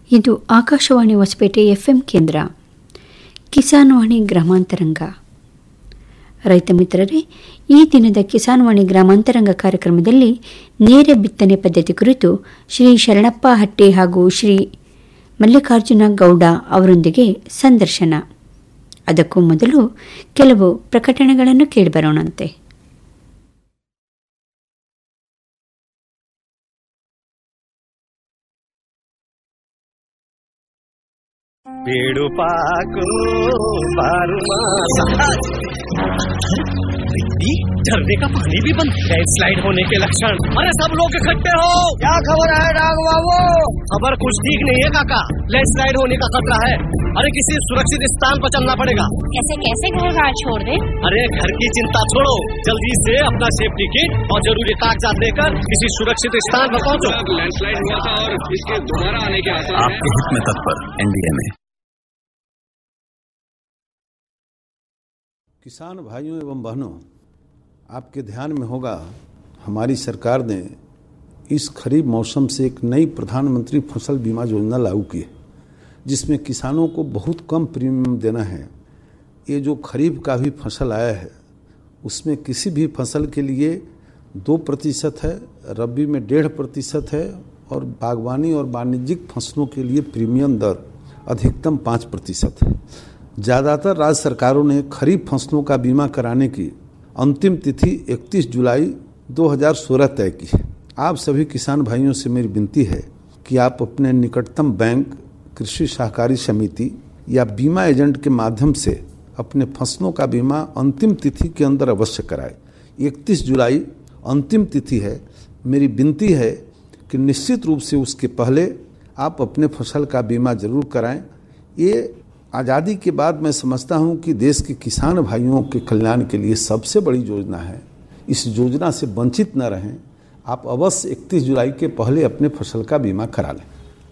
ಇದು ಆಕಾಶವಾಣಿ ಹೊಸಪೇಟೆ ಎಫ್ಎಂ ಕೇಂದ್ರ ಕಿಸಾನ್ವಾಣಿ ಗ್ರಾಮಾಂತರಂಗ ರೈತ ಮಿತ್ರರೇ ಈ ದಿನದ ಕಿಸಾನ್ವಾಣಿ ಗ್ರಾಮಾಂತರಂಗ ಕಾರ್ಯಕ್ರಮದಲ್ಲಿ ನೇರ ಬಿತ್ತನೆ ಪದ್ಧತಿ ಕುರಿತು ಶ್ರೀ ಶರಣಪ್ಪ ಹಟ್ಟಿ ಹಾಗೂ ಶ್ರೀ ಮಲ್ಲಿಕಾರ್ಜುನ ಗೌಡ ಅವರೊಂದಿಗೆ ಸಂದರ್ಶನ ಅದಕ್ಕೂ ಮೊದಲು ಕೆಲವು ಪ್ರಕಟಣೆಗಳನ್ನು ಕೇಳಿಬರೋಣಂತೆ पेड़ पाको बारू मिट्टी झरने का पानी भी बंद लैंड स्लाइड होने के लक्षण अरे सब लोग इकट्ठे हो क्या खबर है डाग बाबू खबर कुछ ठीक नहीं है काका लैंड स्लाइड होने का खतरा है अरे किसी सुरक्षित स्थान पर चलना पड़ेगा कैसे कैसे घर बार छोड़ दे अरे घर की चिंता छोड़ो जल्दी से अपना सेफ्टी किट और जरूरी कागजात लेकर किसी सुरक्षित स्थान पर पहुंचो लैंडस्लाइड हुआ था और इसके दोबारा आने के आसार हैं आपके हित में तत्पर एनडीए में किसान भाइयों एवं बहनों आपके ध्यान में होगा हमारी सरकार ने इस खरीफ मौसम से एक नई प्रधानमंत्री फसल बीमा योजना लागू की है जिसमें किसानों को बहुत कम प्रीमियम देना है ये जो खरीफ का भी फसल आया है उसमें किसी भी फसल के लिए दो प्रतिशत है रबी में डेढ़ प्रतिशत है और बागवानी और वाणिज्यिक फसलों के लिए प्रीमियम दर अधिकतम पाँच प्रतिशत है ज़्यादातर राज्य सरकारों ने खरीफ फसलों का बीमा कराने की अंतिम तिथि 31 जुलाई 2016 तय की है आप सभी किसान भाइयों से मेरी विनती है कि आप अपने निकटतम बैंक कृषि सहकारी समिति या बीमा एजेंट के माध्यम से अपने फसलों का बीमा अंतिम तिथि के अंदर अवश्य कराएं 31 जुलाई अंतिम तिथि है मेरी विनती है कि निश्चित रूप से उसके पहले आप अपने फसल का बीमा जरूर कराएं ये आज़ादी के बाद मैं समझता हूं कि देश के किसान भाइयों के कल्याण के लिए सबसे बड़ी योजना है इस योजना से वंचित न रहें आप अवश्य 31 जुलाई के पहले अपने फसल का बीमा करा लें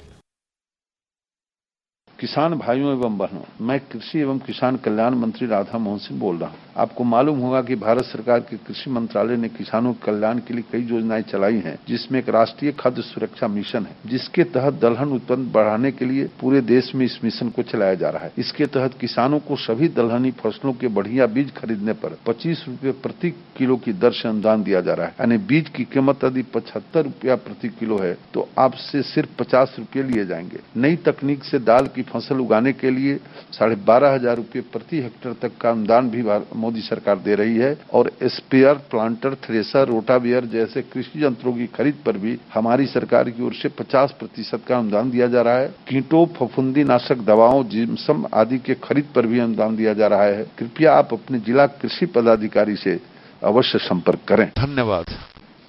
किसान भाइयों एवं बहनों मैं कृषि एवं किसान कल्याण मंत्री राधा मोहन सिंह बोल रहा हूं आपको मालूम होगा कि भारत सरकार के कृषि मंत्रालय ने किसानों के कल्याण के लिए कई योजनाएं चलाई हैं जिसमें एक राष्ट्रीय खाद्य सुरक्षा मिशन है जिसके तहत दलहन उत्पन्न बढ़ाने के लिए पूरे देश में इस मिशन को चलाया जा रहा है इसके तहत किसानों को सभी दलहनी फसलों के बढ़िया बीज खरीदने पर पच्चीस रूपए प्रति किलो की दर से अनुदान दिया जा रहा है यानी बीज की कीमत यदि पचहत्तर रूपया प्रति किलो है तो आपसे सिर्फ पचास रूपये लिए जाएंगे नई तकनीक से दाल की फसल उगाने के लिए साढ़े बारह हजार रूपये प्रति हेक्टेयर तक का अनुदान भी मोदी सरकार दे रही है और स्पेयर प्लांटर थ्रेसर रोटावियर जैसे कृषि यंत्रों की खरीद पर भी हमारी सरकार की ओर से 50 प्रतिशत का अनुदान दिया जा रहा है कीटों फफूंदी नाशक दवाओं जिम्सम आदि के खरीद पर भी अनुदान दिया जा रहा है कृपया आप अपने जिला कृषि पदाधिकारी से अवश्य संपर्क करें धन्यवाद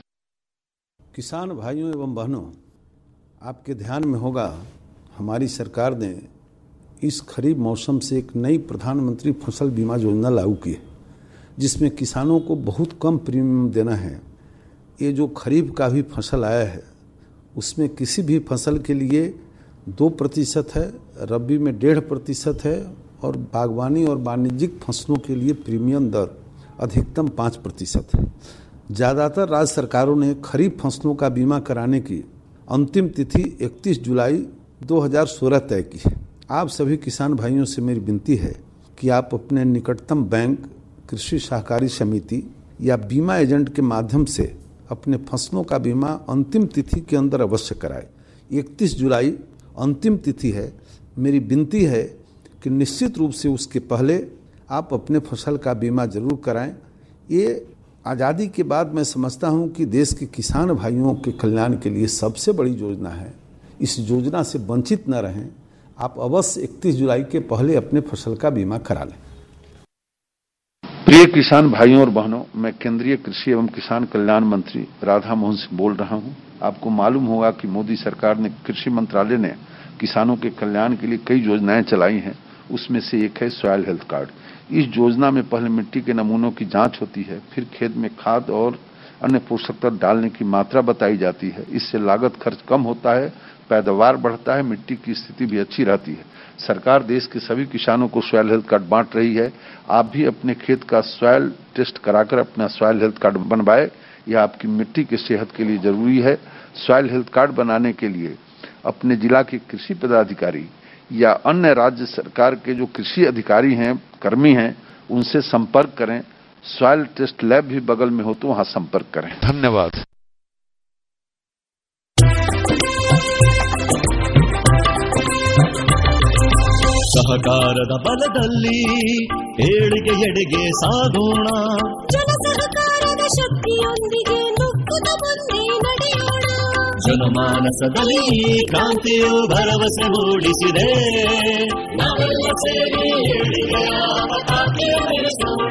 किसान भाइयों एवं बहनों आपके ध्यान में होगा हमारी सरकार ने इस खरीफ मौसम से एक नई प्रधानमंत्री फसल बीमा योजना लागू की है जिसमें किसानों को बहुत कम प्रीमियम देना है ये जो खरीफ का भी फसल आया है उसमें किसी भी फसल के लिए दो प्रतिशत है रबी में डेढ़ प्रतिशत है और बागवानी और वाणिज्यिक फसलों के लिए प्रीमियम दर अधिकतम पाँच प्रतिशत है ज़्यादातर राज्य सरकारों ने खरीफ फसलों का बीमा कराने की अंतिम तिथि 31 जुलाई 2016 तय की है आप सभी किसान भाइयों से मेरी विनती है कि आप अपने निकटतम बैंक कृषि सहकारी समिति या बीमा एजेंट के माध्यम से अपने फसलों का बीमा अंतिम तिथि के अंदर अवश्य कराएं 31 जुलाई अंतिम तिथि है मेरी विनती है कि निश्चित रूप से उसके पहले आप अपने फसल का बीमा जरूर कराएं ये आज़ादी के बाद मैं समझता हूँ कि देश के किसान भाइयों के कल्याण के लिए सबसे बड़ी योजना है इस योजना से वंचित न रहें आप अवश्य 31 जुलाई के पहले अपने फसल का बीमा करा लें प्रिय किसान भाइयों और बहनों मैं केंद्रीय कृषि एवं किसान कल्याण मंत्री राधा मोहन सिंह बोल रहा हूं आपको मालूम होगा कि मोदी सरकार ने कृषि मंत्रालय ने किसानों के कल्याण के लिए कई योजनाएं चलाई हैं उसमें से एक है सॉयल हेल्थ कार्ड इस योजना में पहले मिट्टी के नमूनों की जांच होती है फिर खेत में खाद और अन्य पोषक तत्व डालने की मात्रा बताई जाती है इससे लागत खर्च कम होता है पैदावार बढ़ता है मिट्टी की स्थिति भी अच्छी रहती है सरकार देश के सभी किसानों को सॉयल हेल्थ कार्ड बांट रही है आप भी अपने खेत का सॉयल टेस्ट कराकर अपना सॉयल हेल्थ कार्ड बनवाए यह आपकी मिट्टी की सेहत के लिए जरूरी है सॉयल हेल्थ कार्ड बनाने के लिए अपने जिला के कृषि पदाधिकारी या अन्य राज्य सरकार के जो कृषि अधिकारी हैं कर्मी हैं उनसे संपर्क करें सॉइल टेस्ट लैब भी बगल में हो तो वहां संपर्क करें धन्यवाद ಸಹಕಾರದ ಬಲದಲ್ಲಿ ಏಳಿಗೆ ಎಡೆಗೆ ಸಾಗೋಣ ಜನ ಸಹಕಾರದ ಶಕ್ತಿಯೊಂದಿಗೆ ನುಗ್ಗುತ್ತ ಮುಂದೆ ನಡೆಯೋಣ ಜನಮಾನಸದಲ್ಲಿ ಈ ಕ್ರಾಂತಿಯು ಭರವಸೆ ಮೂಡಿಸಿದೆ ನಾವೆಲ್ಲ ಸೇರಿ ಏಳಿಗೆಯ ಪತಾಕೆ ಬೆಳೆಸೋಣ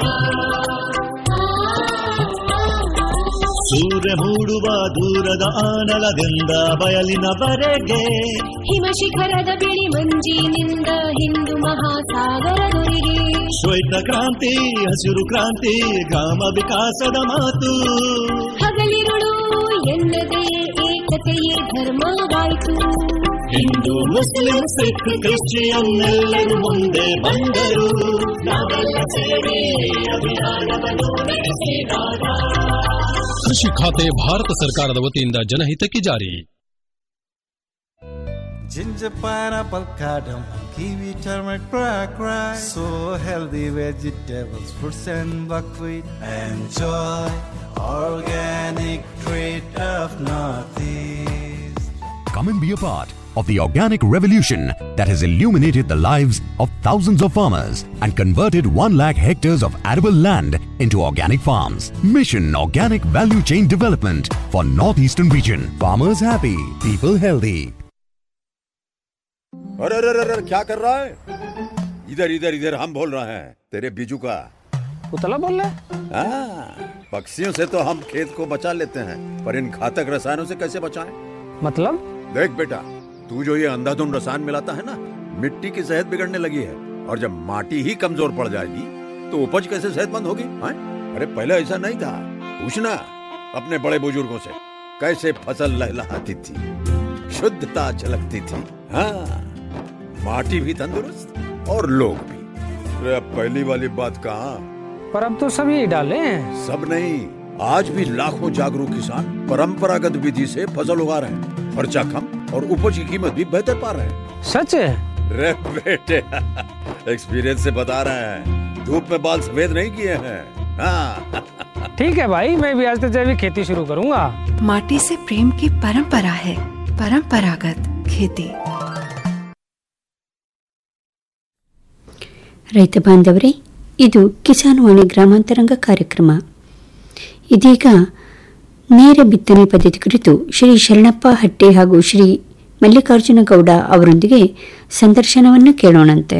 ಸೂರ್ಯ ಮೂಡುವ ದೂರದ ಆನಲದಿಂದ ಬಯಲಿನವರೆಗೆ ಹಿಮ ಶಿಖರದ ಬಿಳಿ ಮಂಜಿನಿಂದ ಹಿಂದೂ ಮಹಾಸಾಗರದೊರೆಗೆ ಶ್ವೇತ ಕ್ರಾಂತಿ ಹಸಿರು ಕ್ರಾಂತಿ ಗ್ರಾಮ ವಿಕಾಸದ ಮಾತು ಹಗಲಿರುಳು ಎನ್ನದೇ ಏಕತೆಯೇ ಧರ್ಮವಾಯಿತು ಹಿಂದೂ ಮುಸ್ಲಿಂ ಸಿಖ್ ಕ್ರಿಶ್ಚಿಯನ್ ಎಲ್ಲರೂ ಮುಂದೆ ಬಂದರು ನಾವೆಲ್ಲ ಸೇರಿ ಅಭಿಯಾನವನ್ನು ನಡೆಸಿದಾಗ ಕೃಷಿ ಖಾತೆ ಭಾರತ ಸರ್ಕಾರದ ವತಿಯಿಂದ ಜನಹಿತಕ್ಕೆ ಜಾರಿ Ginger, pineapple, cardamom, kiwi, turmeric, black rice. So healthy vegetables, fruits and buckwheat. Enjoy organic treat of Northeast. Come and be a part of the organic revolution that has illuminated the lives of thousands of farmers and converted 1 lakh hectares of arable land into organic farms. Mission Organic Value Chain Development for Northeastern Region. Farmers happy, people healthy. अरे अरे अरे क्या कर रहा है इधर इधर इधर हम बोल रहे हैं तेरे बीजू का पुतला बोल रहा हाँ, पक्षियों से तो हम खेत को बचा लेते हैं पर इन घातक रसायनों से कैसे बचाएं? मतलब देख बेटा तू जो ये अंधाधुंध रसायन मिलाता है ना मिट्टी की सेहत बिगड़ने लगी है और जब माटी ही कमजोर पड़ जाएगी तो उपज कैसे सेहतमंद होगी हाँ? अरे पहले ऐसा नहीं था पूछना अपने बड़े बुजुर्गों से कैसे फसल लहलहाती थी शुद्धता झलकती थी हाँ माटी भी तंदुरुस्त और लोग भी अरे अब पहली वाली बात कहाँ पर अब तो सभी डाले हैं सब नहीं आज भी लाखों जागरूक किसान परंपरागत विधि से फसल उगा रहे हैं खर्चा कम और उपज की कीमत भी बेहतर पा रहे हैं सच है रे बेटे एक्सपीरियंस से बता रहे हैं धूप में बाल सफेद नहीं किए हैं हाँ ठीक है भाई मैं भी आज से जैविक खेती शुरू करूंगा माटी से प्रेम की परंपरा है परंपरागत खेती ರೈತ ಬಾಂಧವರೇ ಇದು ಕಿಸಾನ್ ವಾಣಿ ಗ್ರಾಮಾಂತರಂಗ ಕಾರ್ಯಕ್ರಮ ಇದೀಗ ನೇರ ಬಿತ್ತನೆ ಪದ್ಧತಿ ಕುರಿತು ಶ್ರೀ ಶರಣಪ್ಪ ಹಟ್ಟಿ ಹಾಗೂ ಶ್ರೀ ಮಲ್ಲಿಕಾರ್ಜುನ ಗೌಡ ಅವರೊಂದಿಗೆ ಸಂದರ್ಶನವನ್ನು ಕೇಳೋಣಂತೆ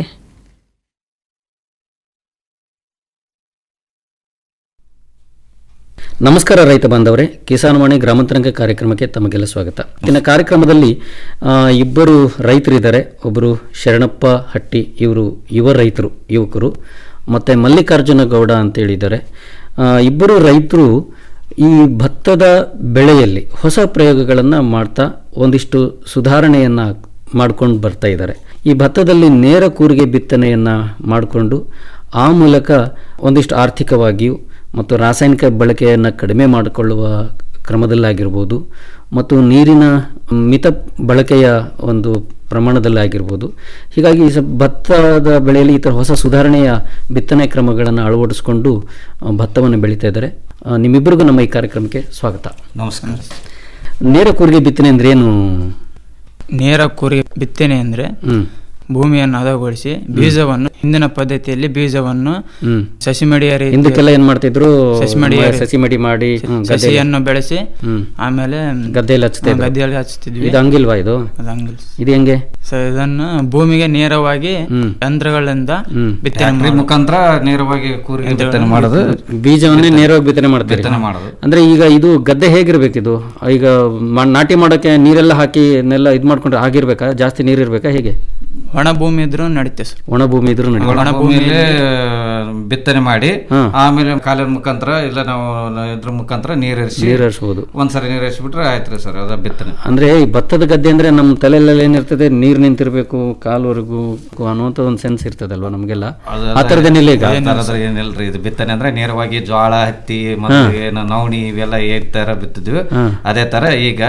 ನಮಸ್ಕಾರ ರೈತ ಬಾಂಧವರೇ ಕಿಸಾನ್ ವಾಣಿ ಗ್ರಾಮಾಂತರಂಗ ಕಾರ್ಯಕ್ರಮಕ್ಕೆ ತಮಗೆಲ್ಲ ಸ್ವಾಗತ ಇನ್ನು ಕಾರ್ಯಕ್ರಮದಲ್ಲಿ ಆ, ಇಬ್ಬರು ರೈತರಿದ್ದಾರೆ ಒಬ್ಬರು ಶರಣಪ್ಪ ಹಟ್ಟಿ ಇವರು ಯುವ ರೈತರು ಯುವಕರು ಮತ್ತು ಮಲ್ಲಿಕಾರ್ಜುನ ಗೌಡ ಅಂತೇಳಿದ್ದಾರೆ ಆ, ಇಬ್ಬರು ರೈತರು ಈ ಭತ್ತದ ಬೆಳೆಯಲ್ಲಿ ಹೊಸ ಪ್ರಯೋಗಗಳನ್ನು ಮಾಡ್ತಾ ಒಂದಿಷ್ಟು ಸುಧಾರಣೆಯನ್ನು ಮಾಡ್ಕೊಂಡು ಬರ್ತಾ ಇದ್ದಾರೆ ಈ ಭತ್ತದಲ್ಲಿ ನೇರ ಕೂರಿಗೆ ಬಿತ್ತನೆಯನ್ನು ಮಾಡಿಕೊಂಡು ಆ ಮೂಲಕ ಒಂದಿಷ್ಟು ಆರ್ಥಿಕವಾಗಿಯೂ ಮತ್ತು ರಾಸಾಯನಿಕ ಬಳಕೆಯನ್ನು ಕಡಿಮೆ ಮಾಡಿಕೊಳ್ಳುವ ಕ್ರಮದಲ್ಲಾಗಿರ್ಬೋದು ಮತ್ತು ನೀರಿನ ಮಿತ ಬಳಕೆಯ ಒಂದು ಪ್ರಮಾಣದಲ್ಲಾಗಿರ್ಬೋದು ಹೀಗಾಗಿ ಈ ಸ- ಭತ್ತದ ಬೆಳೆಯಲ್ಲಿ ಈ ಥರ ಹೊಸ ಸುಧಾರಣೆಯ ಬಿತ್ತನೆ ಕ್ರಮಗಳನ್ನು ಅಳವಡಿಸಿಕೊಂಡು ಆ, ಭತ್ತವನ್ನು ಬೆಳೀತಾ ಇದ್ದಾರೆ ಆ, ನಿಮ್ಮಿಬ್ಬರಿಗೂ ನಮ್ಮ ಈ ಕಾರ್ಯಕ್ರಮಕ್ಕೆ ಸ್ವಾಗತ ನಮಸ್ಕಾರ ನೇರ ಕೂರಿಗೆ ಬಿತ್ತನೆ ಅಂದ್ರೆ ಏನು ನೇರ ಕುರಿ ಬಿತ್ತನೆ ಅಂದ್ರೆ ಹ್ಮ್. ಭೂಮಿಯನ್ನು ಹದಗೊಳಿಸಿ ಬೀಜವನ್ನು ಹಿಂದಿನ ಪದ್ಧತಿಯಲ್ಲಿ ಬೀಜವನ್ನು ಹ್ಮ್. ಸಸಿ ಮಡಿಯ ರೀತಿ ಹಿಂದಕ್ಕೆಲ್ಲ ಏನ್ ಮಾಡ್ತಿದ್ರು ಸಸಿ ಮಡಿಯ ಮ- ರೀತಿ- ಸಸಿ ಮಡಿ ಮಾಡಿ, ಹ್ಮ್, ಗದ್ದೆಯಲ್ಲಿ. ಸಸಿಯನ್ನು ಬೆಳೆಸಿ ಹ್ಮ್. ಆಮೇಲೆ ಗದ್ದೆಯಲ್ಲಿ ಹಚ್ತಾ ಹಾ, ಇದ್ರು. ಗದ್ದೆಯಲ್ಲಿ ಹಚ್ತಿದ್ವಿ ಇದು ಹಂಗಿಲ್ವಾ ಇದು ಅದು ಹಂಗಿಲ್ಲ ಇದು ಹೆಂಗೆ ಸೊ ಇದನ್ನು ಭೂಮಿಗೆ ನೇರವಾಗಿ ಹ್ಮ್. ಯಂತ್ರಗಳಿಂದ ಬಿತ್ತನೆ ಟ್ಯಾಕ್ಟ್ರಿ ಮಾಡೋದು. ಮುಖಾಂತರ ನೇರವಾಗಿ ಕೂರಿಗೆ ಇದು- ಬಿತ್ತನೆ ಮಾಡೋದು ಬೀಜವನ್ನೇ ನೇರವಾಗಿ ಬಿತ್ತನೆ ಮಾಡ್ತೀರಿ ಬಿತ್ತನೆ ಮಾಡೋದು ಅಂದ್ರೆ ಈಗ ಇದು ಗದ್ದೆ ಹೇಗಿರ್ಬೇಕಿದು ಈಗ ಮ- ನಾಟಿ ಮಾಡೋಕೆ ನೀರೆಲ್ಲ ಹಾಕಿ ನೆಲ್ಲ ಇದ್ ಮಾಡ್ಕೊಂಡ್ರೆ ಆಗಿರ್ಬೇಕಾ ಜಾಸ್ತಿ ನೀರ್ ಇರ್ಬೇಕಾ ಹೇಗೆ ಒಣ ಭೂಮಿ ಇದ್ರೂ ನಡೀತೆ ಸರ್ ಒಣ ಭೂಮಿ ಇದ್ರೂ ನಡೀತದೆ. ಒಣ ಭೂಮಿಯಲ್ಲಿ ಬಿತ್ತನೆ ಮಾಡಿ ಆಮೇಲೆ ಕಾಲಿನ ಮುಖಾಂತರ ಇಲ್ಲ ನಾವು ಇದ್ರ ಮುಖಾಂತರ ನೀರಿರಿಸಿ ನೀರ್ ಹರಿಸ್ಬೋದು. ಒಂದ್ಸರಿ ನೀರ್ ಹರಿಸ್ಬಿಟ್ರೆ ಆಯ್ತ್ರಿ ಸರ್ ಅದ ಬಿತ್ತನೆ ಅಂದ್ರೆ ಈ ಭತ್ತದ ಗದ್ದೆ ಅಂದ್ರೆ ನಮ್ಮ ತಲೆಯಲ್ಲೆಲ್ಲ ಏನಿರ್ತದೆ ನೀರ್ ನಿಂತಿರ್ಬೇಕು ಕಾಲುವರೆಗೂ ಅನ್ನುವಂತ ಒಂದು ಸೆನ್ಸ್ ಇರ್ತದಲ್ವಾ ನಮ್ಗೆಲ್ಲ ಅದು- ಆ ತರದೇನಿಲ್ಲ ಈಗ ಆ ಥರದ್ದು ಏನಿಲ್ರಿ ಇದು ಬಿತ್ತನೆ ಅಂದ್ರೆ ನೇರವಾಗಿ ಜೋಳ ಹತ್ತಿ ಮತ್ತೆ ಏನು ನವಣಿ ಇವೆಲ್ಲ ಏ ತರ ಬಿತ್ತಿದ್ವಿ ಹಾ. ಅದೇ ತರ ಈಗ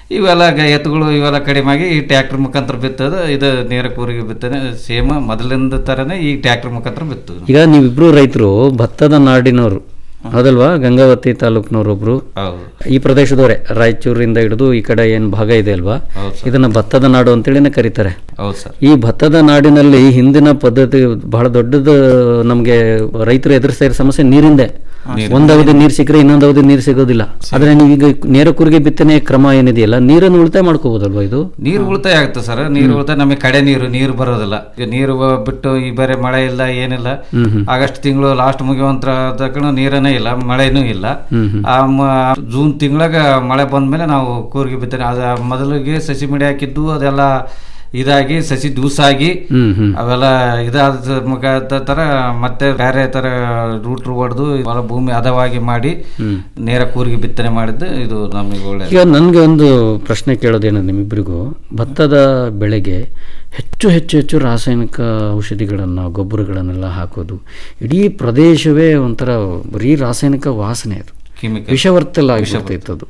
ಇವೆಲ್ಲ ಗ- ಎತ್ತುಗಳು ಇವೆಲ್ಲ ಕಡಿಮೆ ಆಗಿ ಈ ಟ್ರ್ಯಾಕ್ಟರ್ ಮುಖಾಂತರ ಬಿತ್ತದ ಇದು ನೇರ ಕೂರಿಗೆ ಬಿತ್ತನೆ ಸೇಮ್ ಮೊದಲಿಂದ ತರನೇ ಈ ಟ್ರ್ಯಾಕ್ಟರ್ ಮುಖಾಂತರ ಬಿತ್ತು ಈಗ ನೀವಿಬ್ರು ರೈತರು ಭತ್ತದ ನಾಡಿನವರು ಹೌದಲ್ವಾ ಗಂಗಾವತಿ ತಾಲೂಕಿನವರೊಬ್ರು ಹೌದು ಈ ಪ್ರದೇಶದವರೇ ರಾಯಚೂರಿಂದ ಹಿಡಿದು ಈ ಕಡೆ ಏನ್ ಭಾಗ ಇದೆ ಅಲ್ವಾ ಹೌದು ಸರ್. ಇದನ್ನ ಭತ್ತದ ನಾಡು ಅಂತೇಳಿನೇ ಕರೀತಾರೆ ಹೌದು ಸರ್ ಈ ಭತ್ತದ ನಾಡಿನಲ್ಲಿ ಹಿಂದಿನ ಪದ್ಧತಿ ಬಹಳ ದೊಡ್ಡದು ನಮಗೆ ರೈತರು ಎದುರಿಸ್ತಾ ಇರೋ ಸಮಸ್ಯೆ ನೀರಿಂದೆ ಒಂದ್ ಅವಧಿ ನೀರು ಸಿಕ್ಕರೆ ಇನ್ನೊಂದು ಅವಧಿ ನೀರು ಸಿಗೋದಿಲ್ಲ ಆದ್ರೆ ನೀವೀಗ ನೇರ ಕೂರಿಗೆ ಬಿತ್ತನೆ ಕ್ರಮ ಏನಿದೆಯಲ್ಲ ನೀರನ್ನು ಉಳಿತಾಯ ಮಾಡ್ಕೋಬಹುದಲ್ವಾ ಇದು ನೀರು ಉಳಿತಾಯ ಆಗುತ್ತೆ ಸರ್ ನೀರು ಉಳಿತಾಯ ನಮಗೆ ಕಡೆ ನೀರು ನೀರು ಬರೋದಿಲ್ಲ ಈಗ ನೀರು ಬಿಟ್ಟು ಈ ಬೇರೆ ಮಳೆ ಇಲ್ಲ ಏನಿಲ್ಲ ಹ್ಮ್ ಹ್ಮ್. ಆಗಸ್ಟ್ ತಿಂಗಳು ಲಾಸ್ಟ್ ಮುಗಿಯುವಂತ ತಕ್ಷಣ ನೀರನೇ ಇಲ್ಲ ಮಳೆನೂ ಇಲ್ಲ ಹ್ಮ್ ಹ್ಮ್. ಆ ಮ- ಜೂನ್ ತಿಂಗಳಾಗ ಮಳೆ ಬಂದ್ಮೇಲೆ ನಾವು ಕೂರ್ಗಿ ಬಿತ್ತನೆ ಅದ ಮೊದಲಿಗೆ ಸಸಿ ಮಡಿ ಹಾಕಿದ್ದು ಅದೆಲ್ಲ ಇದಾಗಿ ಸಸಿ ದೂಸಾಗಿ ಹ್ಮ್ ಹ್ಮ್ ಅವೆಲ್ಲ ಇದಾದ ಮುಖ ತರ ಮತ್ತೆ ಬೇರೆ ತರ ರೂಟ್ ಹೊಡೆದು ಹೊಲ ಭೂಮಿ ಹದವಾಗಿ ಮಾಡಿ ಹ್ಮ್. ನೇರ ಕೂರಿಗೆ ಬಿತ್ತನೆ ಮಾಡಿದ್ದು ಇದು ನಮಗೆ ಒಳ್ಳೆ ಈಗ ನನಗೆ ಒಂದು ಪ್ರಶ್ನೆ ಕೇಳೋದೇನು ನಿಮ್ಮಿಬ್ಬರಿಗೂ ಭತ್ತದ ಬೆಳೆಗೆ ಹೆಚ್ಚು ಹೆಚ್ಚು ಹೆಚ್ಚು ರಾಸಾಯನಿಕ ಔಷಧಿಗಳನ್ನು ಗೊಬ್ಬರಗಳನ್ನೆಲ್ಲ ಹಾಕೋದು ಇಡೀ ಪ್ರದೇಶವೇ ಒಂಥರ ಬರೀ ರಾಸಾಯನಿಕ ವಾಸನೆ ಅದು Chemical. ವಿಷವರ್ತಲ್ಲ ಆಗಿಬಿಡ್ತೈತೆ ಅದು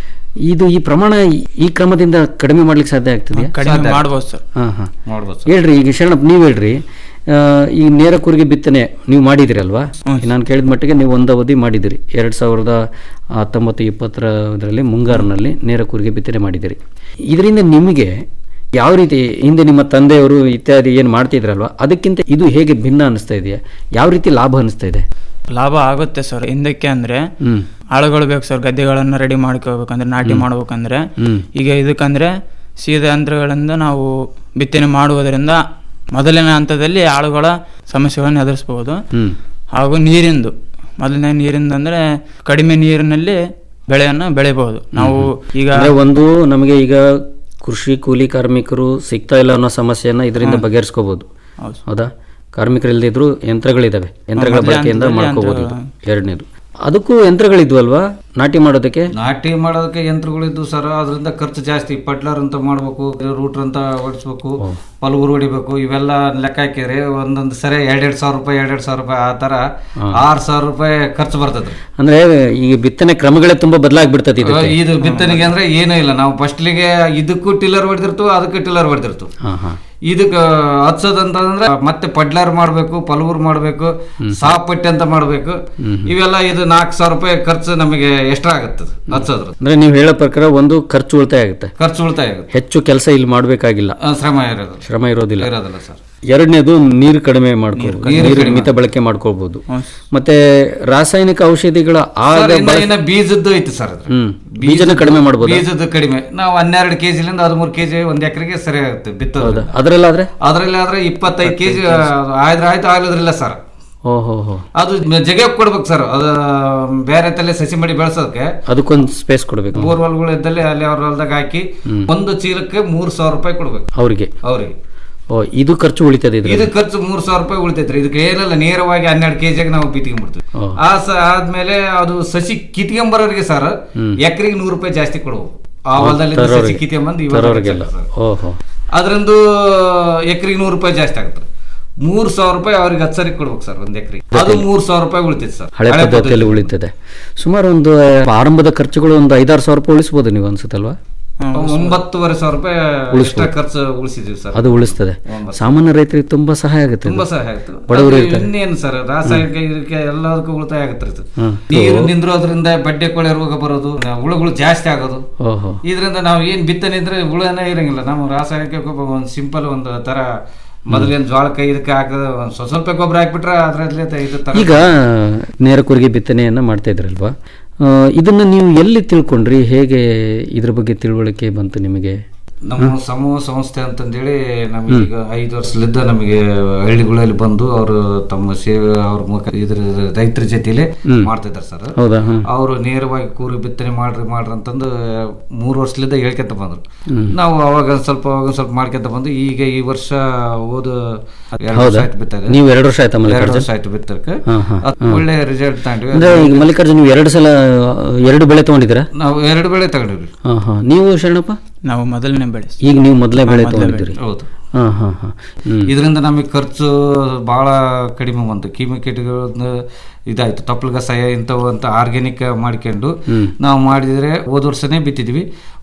ಇದು ಈ ಪ್ರಮಾಣ ಈ- ಈ ಕ್ರಮದಿಂದ ಕಡಿಮೆ ಮಾಡ್ಲಿಕ್ಕೆ ಸಾಧ್ಯ ಆಗ್ತದೆಯಾ ಕಡಿಮೆ ಸಾಧ್ಯ. ಮಾಡ್ಬೋದು ಸರ್. ಹಾಂ ಹಾಂ ಮಾಡ್ಬೋದು ಹೇಳ್ರಿ ಈಗ ಶರಣಪ್ಪ ನೀವು ಹೇಳ್ರಿ ಆ, ಈ ನೇರ ಕೂರಿಗೆ ಬಿತ್ತನೆ ನೀವು ಮಾಡಿದಿರಿ ಅಲ್ವಾ ನಾನು ಕೇಳಿದ ಮಟ್ಟಿಗೆ ನೀವು ಒಂದು ಅವಧಿ ಮಾಡಿದಿರಿ ಎರಡು ಸಾವಿರದ ಹತ್ತೊಂಬತ್ತು ಇಪ್ಪತ್ತರ ಇದರಲ್ಲಿ ಮುಂಗಾರಿನಲ್ಲಿ ನೇರ ಕೂರಿಗೆ ಬಿತ್ತನೆ ಮಾಡಿದಿರಿ ಇದರಿಂದ ನಿಮಗೆ ಯಾವ ರೀತಿ ಹಿಂದೆ ನಿಮ್ಮ ತಂದೆಯವರು ಇತ್ಯಾದಿ ಏನು ಮಾಡ್ತಿದ್ರಲ್ವಾ ಅದಕ್ಕಿಂತ ಇದು ಹೇಗೆ ಭಿನ್ನ ಅನಿಸ್ತಾ ಇದೆಯಾ ಯಾವ ರೀತಿ ಲಾಭ ಅನಿಸ್ತಾ ಇದೆ ಲಾಭ ಆಗುತ್ತೆ ಸರ್ ಹಿಂದಕ್ಕೆ ಅಂದ್ರೆ ಹ್ಮ್. ಆಳುಗಳು ಬೇಕು ಸರ್ ಗದ್ದೆಗಳನ್ನ ರೆಡಿ ಮಾಡ್ಕೋಬೇಕಂದ್ರೆ ನಾಟಿ ಮಾಡ್ಬೇಕಂದ್ರೆ ಹ್ಮ್. ಈಗ ಇದಕ್ಕಂದ್ರೆ ಸೀದಾ ಯಂತ್ರಗಳಿಂದ ನಾವು ಬಿತ್ತನೆ ಮಾಡುವುದರಿಂದ ಮೊದಲಿನ ಹಂತದಲ್ಲಿ ಆಳುಗಳ ಸಮಸ್ಯೆಗಳನ್ನು ಎದುರಿಸಬಹುದು ಹ್ಮ್. ಹಾಗೂ ನೀರಿಂದು ಮೊದಲನೇ ನೀರಿಂದ ಅಂದ್ರೆ ಕಡಿಮೆ ನೀರಿನಲ್ಲಿ ಬೆಳೆಯನ್ನು ಬೆಳೆಯಬಹುದು ನಾವು ಈಗ ಅಂದ್ರೆ ಒಂದು ನಮಗೆ ಈಗ ಕೃಷಿ ಕೂಲಿ ಕಾರ್ಮಿಕರು ಸಿಗ್ತಾ ಇಲ್ಲ ಅನ್ನೋ ಸಮಸ್ಯೆಯನ್ನ ಇದರಿಂದ ಬಗೆಹರಿಸ್ಕೋಬಹುದು ಹೌದಾ ಕಾರ್ಮಿಕರು ಇಲ್ದಿದ್ರು ಯಂತ್ರಗಳಿದಾವೆ ಯಂತ್ರಗಳ ಮೊದಲೇ ಬಳಕೆಯಿಂದ ಹಂತದಲ್ಲಿ ಮಾಡ್ಕೋಬಹುದು ಇದು ಯಂತ್ರಗಳು. ಎರಡನೇದು ಅದಕ್ಕೂ ಯಂತ್ರಗಳಿದ್ವಲ್ವಾ ನಾಟಿ ಮಾಡೋದಕ್ಕೆ ನಾಟಿ ಮಾಡೋದಕ್ಕೆ ಯಂತ್ರಗಳಿದ್ದು ಸರ್ ಅದರಿಂದ ಖರ್ಚು ಜಾಸ್ತಿ ಪಟ್ಲರ್ ಅಂತ ಮಾಡ್ಬೇಕು ರೂಟರ್ ಅಂತ ಹೊಡಿಸ್ಬೇಕು ಪಲ್ಗುರು ಹೊಡಿಬೇಕು ಇವೆಲ್ಲ ಲೆಕ್ಕ ಹಾಕಿದ್ರೆ ಒಂದೊಂದು ಸರಿ ಎರಡೆರಡು ಸಾವಿರ ರೂಪಾಯಿ ಎರಡೆರಡು ಸಾವಿರ ರೂಪಾಯಿ ಆ ತರ ಆರು ಸಾವಿರ ರೂಪಾಯಿ ಖರ್ಚು ಬರ್ತದೆ ಅಂದ್ರೆ ಈಗ ಬಿತ್ತನೆ ಕ್ರಮಗಳೇ ತುಂಬಾ ಬದಲಾಗ್ಬಿಡ್ತದೆ ಇದಕ್ಕೆ ಇದು ಬಿತ್ತನೆಗೆ ಅಂದ್ರೆ ಏನೂ ಇಲ್ಲ ನಾವು ಫಸ್ಟ್ಲಿಗೆ ಇದಕ್ಕೂ ಟಿಲ್ಲರ್ ಹೊಡೆದಿರ್ತು ಅದಕ್ಕೂ ಟಿಲ್ಲರ್ ಹೊಡೆದಿರ್ತು ಹಾ ಹಾ ಇದಕ್ಕೆ ಹಚ್ಚೋದಂತಂದ್ರೆ ಮತ್ತೆ ಪಡ್ಲಾರ್ ಮಾಡ್ಬೇಕು ಪಲ್ಗುರ್ ಮಾಡ್ಬೇಕು ಸಾಪ್ ಪಟ್ಟಿ ಅಂತ ಮಾಡ್ಬೇಕು ಇವೆಲ್ಲ ಇದು ನಾಲ್ಕು ಸಾವಿರ ರೂಪಾಯಿ ಖರ್ಚು ನಮಗೆ ಎಷ್ಟ್ರಾ ಆಗುತ್ತೆ ಹಚ್ಚೋದ್ರ ಅಂದ್ರೆ ನೀವು ಹೇಳೋ ಪ್ರಕಾರ ಒಂದು ಖರ್ಚು ಉಳಿತಾಯ ಆಗುತ್ತೆ ಖರ್ಚು ಉಳಿತಾಯ ಆಗುತ್ತೆ ಹೆಚ್ಚು ಕೆಲಸ ಇಲ್ಲಿ ಮಾಡ್ಬೇಕಾಗಿಲ್ಲ ಆ, ಶ್ರಮ ಇರೋದು ಶ್ರಮ ಇರೋದಿಲ್ಲ ಇರೋದಿಲ್ಲ ಸರ್ ಎರಡನೇದು ನೀರು ಕಡಿಮೆ ಮಾಡ್ಕೋಬಹುದು ನೀರು ನೀರು ಕಡಿಮೆ ಮಿತ ಬಳಕೆ ಮಾಡ್ಕೋಬಹುದು ಮತ್ತೆ ರಾಸಾಯನಿಕ ಔಷಧಿಗಳ ಆಗ ಸರ್, ಇನ್ನ- ಬಳಕೆ- ಇನ್ನ ಬೀಜದ್ದು ಐತಿ ಸರ್ ಅದು ಹ್ಮ್ ಬೀಜನ ಕಡಿಮೆ ಮಾಡ್ಬೋದು ಬೀಜದ್ದು ಕಡಿಮೆ ನಾವು ಹನ್ನೆರಡು ಕೆಜಿಲಿಂದ ಹದಿಮೂರು ಕೆಜಿ ಒಂದ್ ಎಕರೆಗೆ ಸರಿ ಆಗುತ್ತೆ ಬಿತ್ತೋದು ಅದ್ರಲ್ಲಾದ್ರೆ ಅದ್ರಲ್ಲಿ ಆದ್ರೆ ಇಪ್ಪತ್ತೈದು ಕೆಜಿ ಆಯ್ತು ಆಯ್ತು ಆಗ್ಲಿದ್ರಿಲ್ಲ ಸರ್ ಓಹೋ ಹೋ ಅದು ಜಗ ಕೊಡ್ಬೇಕು ಸರ್ ಅದು ಬೇರೆ ತಲೆ ಸಸಿ ಮಡಿ ಬೆಳೆಸೋದಕ್ಕೆ ಅದಕ್ಕೊಂದು ಸ್ಪೇಸ್ ಕೊಡ್ಬೇಕು ಬೋರ್ವೆಲ್ಗಳು ಇದ್ದಲ್ಲಿ ಅಲ್ಲಿ ಅವ್ರ ಹೊಲ್ದಾಗ ಹಾಕಿ ಹ್ಮ್. ಒಂದು ಚೀಲಕ್ಕೆ ಮೂರ್ ಸಾವಿರ ರೂಪಾಯಿ ಕೊಡ್ಬೇಕು ಅವ್ರಿಗೆ ಅವ್ರಿಗೆ ಓ ಇದು ಖರ್ಚು ಉಳಿತದೆ ಇದು ಇದ್ರಲ್ಲಿ ಖರ್ಚು ಮೂರ್ ಸಾವಿರ ರೂಪಾಯಿ ಉಳಿತೈತ್ರಿ ಇದಕ್ಕೆ ಏನಿಲ್ಲ ನೇರವಾಗಿ ಹನ್ನೆರಡು ಕೆಜಿಗೆ ನಾವು ಬಿತ್ಕೊಂಡ್ಬಿಡ್ತೀವಿ ಓ. ಆ ಸ ಆದ್ಮೇಲೆ ಅದು ಸಸಿ ಕಿತ್ಕೊಂಬರೋರಿಗೆ ಸರ್ ಹ್ಮ್. ಎಕರೆಗೆ ನೂರು ರೂಪಾಯಿ ಜಾಸ್ತಿ ಕೊಡ್ಬೇಕು ಆ ಹೊಲದಲ್ಲಿ ಸಸಿ ತರೋರಿಗೆ- ಕಿತ್ಕೊಂಬಂದು ತರೋರಿಗೆಲ್ಲ ಓಹೋ ಅದ್ರಂದು ಎಕರೆಗೆ ನೂರು ರೂಪಾಯಿ ಜಾಸ್ತಿ ಆಗುತ್ತೆ ಮೂರ್ ಸಾವಿರ ರೂಪಾಯಿ ಅವ್ರಿಗೆ ಹತ್ತು ಸರಿ ಕೊಡ್ಬೇಕು ಸರ್ ಒಂದ್ ಎಕರೆ ಅದು ಮೂರ್ ಸಾವಿರ ರೂಪಾಯಿ ಉಳಿತೈತೆ ಸರ್ ಹಳೆ ಪದ್ಧತಿಯಲ್ಲಿ ಉಳಿತದೆ ಸುಮಾರು ಒಂದು ಆರಂಭದ ಖರ್ಚುಗಳು ಒಂದು ಐದಾರು ಸಾವಿರ ರೂಪಾಯಿ ಉಳಿಸ್ಬೋದು ನೀವು ಅನ್ಸುತ್ತಲ್ವಾ ಒಂಬತ್ತುವರೆ ಸಾವಿರ ರೂಪಾಯಿ ಉಳಿಸ್ಬೋದು. ಎಕ್ಸ್ಟ್ರಾ ಖರ್ಚು ಉಳಿಸಿದೀವಿ ಸರ್ ಅದು ಉಳಿಸ್ತದೆ ಒಂಬತ್ತು. ಸಾಮಾನ್ಯ ರೈತರಿಗೆ ತುಂಬಾ ಸಹಾಯ ಆಗುತ್ತೆ ತುಂಬಾ ಇದು. ಸಹಾಯ ಆಯ್ತು ಬಡವರು ಅದು ಇರ್ತಾರೆ ಇನ್ನೇನು ಸರ್ ರಾಸಾಯನಿಕ ಇದಕ್ಕೆ ಎಲ್ಲದಕ್ಕೂ ಉಳಿತಾಯ ಆಗುತ್ತೆ ಇದು. ಹ್ಮ್. ನೀರು ನಿಂದ್ರೋದ್ರಿಂದ ಬಡ್ಡೆ ಕೊಳೆ ರೋಗ ಬರೋದು ಹುಳುಗಳು ಜಾಸ್ತಿ ಆಗೋದು ಓಹೋ ಇದರಿಂದ ನಾವು ಏನ್ ಬಿತ್ತನೆ ಇದ್ರೆ ಹುಳನೇ ಇರಂಗಿಲ್ಲ ನಾವು ರಾಸಾಯನಿಕ ಗೊಬ್ಬರ ಒಂದು ಸಿಂಪಲ್ ಒಂದು ತರ ಮೊದಲೇನು ಜೋಳಕ್ಕೆ ಇದಕ್ಕೆ ಹಾಕೋದು ಒಂದ್ ಸ್ವಲ್ಪ ಸ್ವಲ್ಪ ಗೊಬ್ಬರ ಹಾಕ್ಬಿಟ್ರೆ ಅದ್ರಲ್ಲಿ ಇದು ತರ ಈಗ ನೇರ ಕೂರಿಗೆ ಬಿತ್ತನೆಯನ್ನ ಮಾಡ್ತಾ ಇದ್ರಲ್ವಾ ಆ, ಇದನ್ನ ನೀವು ಎಲ್ಲಿ ತಿಳ್ಕೊಂಡ್ರಿ ಹೇಗೆ ಇದ್ರ ಬಗ್ಗೆ ತಿಳುವಳಿಕೆ ಬಂತು ನಿಮಗೆ ನಮ್ಮ ಸಮೂಹ ಸಂಸ್ಥೆ ಅಂತಂದೇಳಿ ನಮಗೆ ಈಗ ಐದು ವರ್ಷಲಿದ್ದ ನಮಗೆ ಹಳ್ಳಿಗಳಲ್ಲಿ ಬಂದು ಅವರು ತಮ್ಮ ಸೇವೆ ಅವ್ರ ಮುಖ ಇದ್ರ ರೈತರ ಜೊತೆಲಿ ಹ್ಮ್. ಮಾಡ್ತಿದ್ದಾರೆ ಸರ್ ಹೌದಾ? ಹ್ಮ್. ಅವರು ನೇರವಾಗಿ ಕೂರಿ ಬಿತ್ತನೆ ಮಾಡ್ರಿ ಮಾಡ್ರಿ ಅಂತಂದು ಮೂರು ವರ್ಷಲಿದ್ದ ಹೇಳ್ಕೊಂತ ಬಂದ್ರು ಹ್ಮ್. ನಾವು ಅವಾಗ ಒಂದ್ ಸ್ವಲ್ಪ ಅವಾಗ ಒಂದ್ ಸ್ವಲ್ಪ ಮಾಡ್ಕೊಂತ ಬಂದು ಈಗ ಈ ವರ್ಷ ಓದ ಎರಡು ವರ್ಷ ಹೌದಾ? ಆಯ್ತು ಬಿತ್ತಾರೆ ನೀವು ಎರಡು ವರ್ಷ ಆಯ್ತಾ ಎರಡು ಮಲ್ಲಿಕಾರ್ಜುನ್? ವರ್ಷ ಆಯ್ತು ಬಿತ್ತಕ್ಕೆ ಹಾ, ಹಾ, ಅದ್ ಹಾ. ಒಳ್ಳೆ ರಿಸಲ್ಟ್ ತಗೊಂಡ್ವಿ ಅಂದ್ರೆ ಈಗ ಮಲ್ಲಿಕಾರ್ಜುನ್ ನೀವು ಎರಡು ಸಲ ಎರಡು ಬೆಳೆ ತಗೊಂಡಿದ್ದೀರಾ ನಾವು ಎರಡು ಬೆಳೆ ತಗೊಂಡಿವ್ರಿ ಹಾ ಹಾ ನೀವು ಶರಣಪ್ಪ ನಾವು ಮೊದಲನೇ ಬೆಳೆ ಈಗ ನೀವು ಮೊದಲೇ ಬೆಳೆ ಹಾ, ಮೊದಲನೇ ತಗೊಂಡಿದ್ದೀರಿ ಹೌದು ಹಾ ಹಾ ಹಾ ಹ್ಮ್ ಇದರಿಂದ ನಮಗೆ ಖರ್ಚು ಬಹಳ ಕಡಿಮೆ ಬಂತು ಕಿಮಿಕಿಟ್ಗಳನ್ನ ಇದಾಯ್ತು ತಪ್ಪಲ ಕಸಾಯ ಇಂಥವು ಅಂತ ಆರ್ಗ್ಯಾನಿಕ್ ಮಾಡ್ಕೊಂಡು ಹ್ಮ್. ನಾವು ಮಾಡಿದ್ರೆ ಹೋದ ವರ್ಷನೇ ಬಿತ್ತಿದ್ವಿ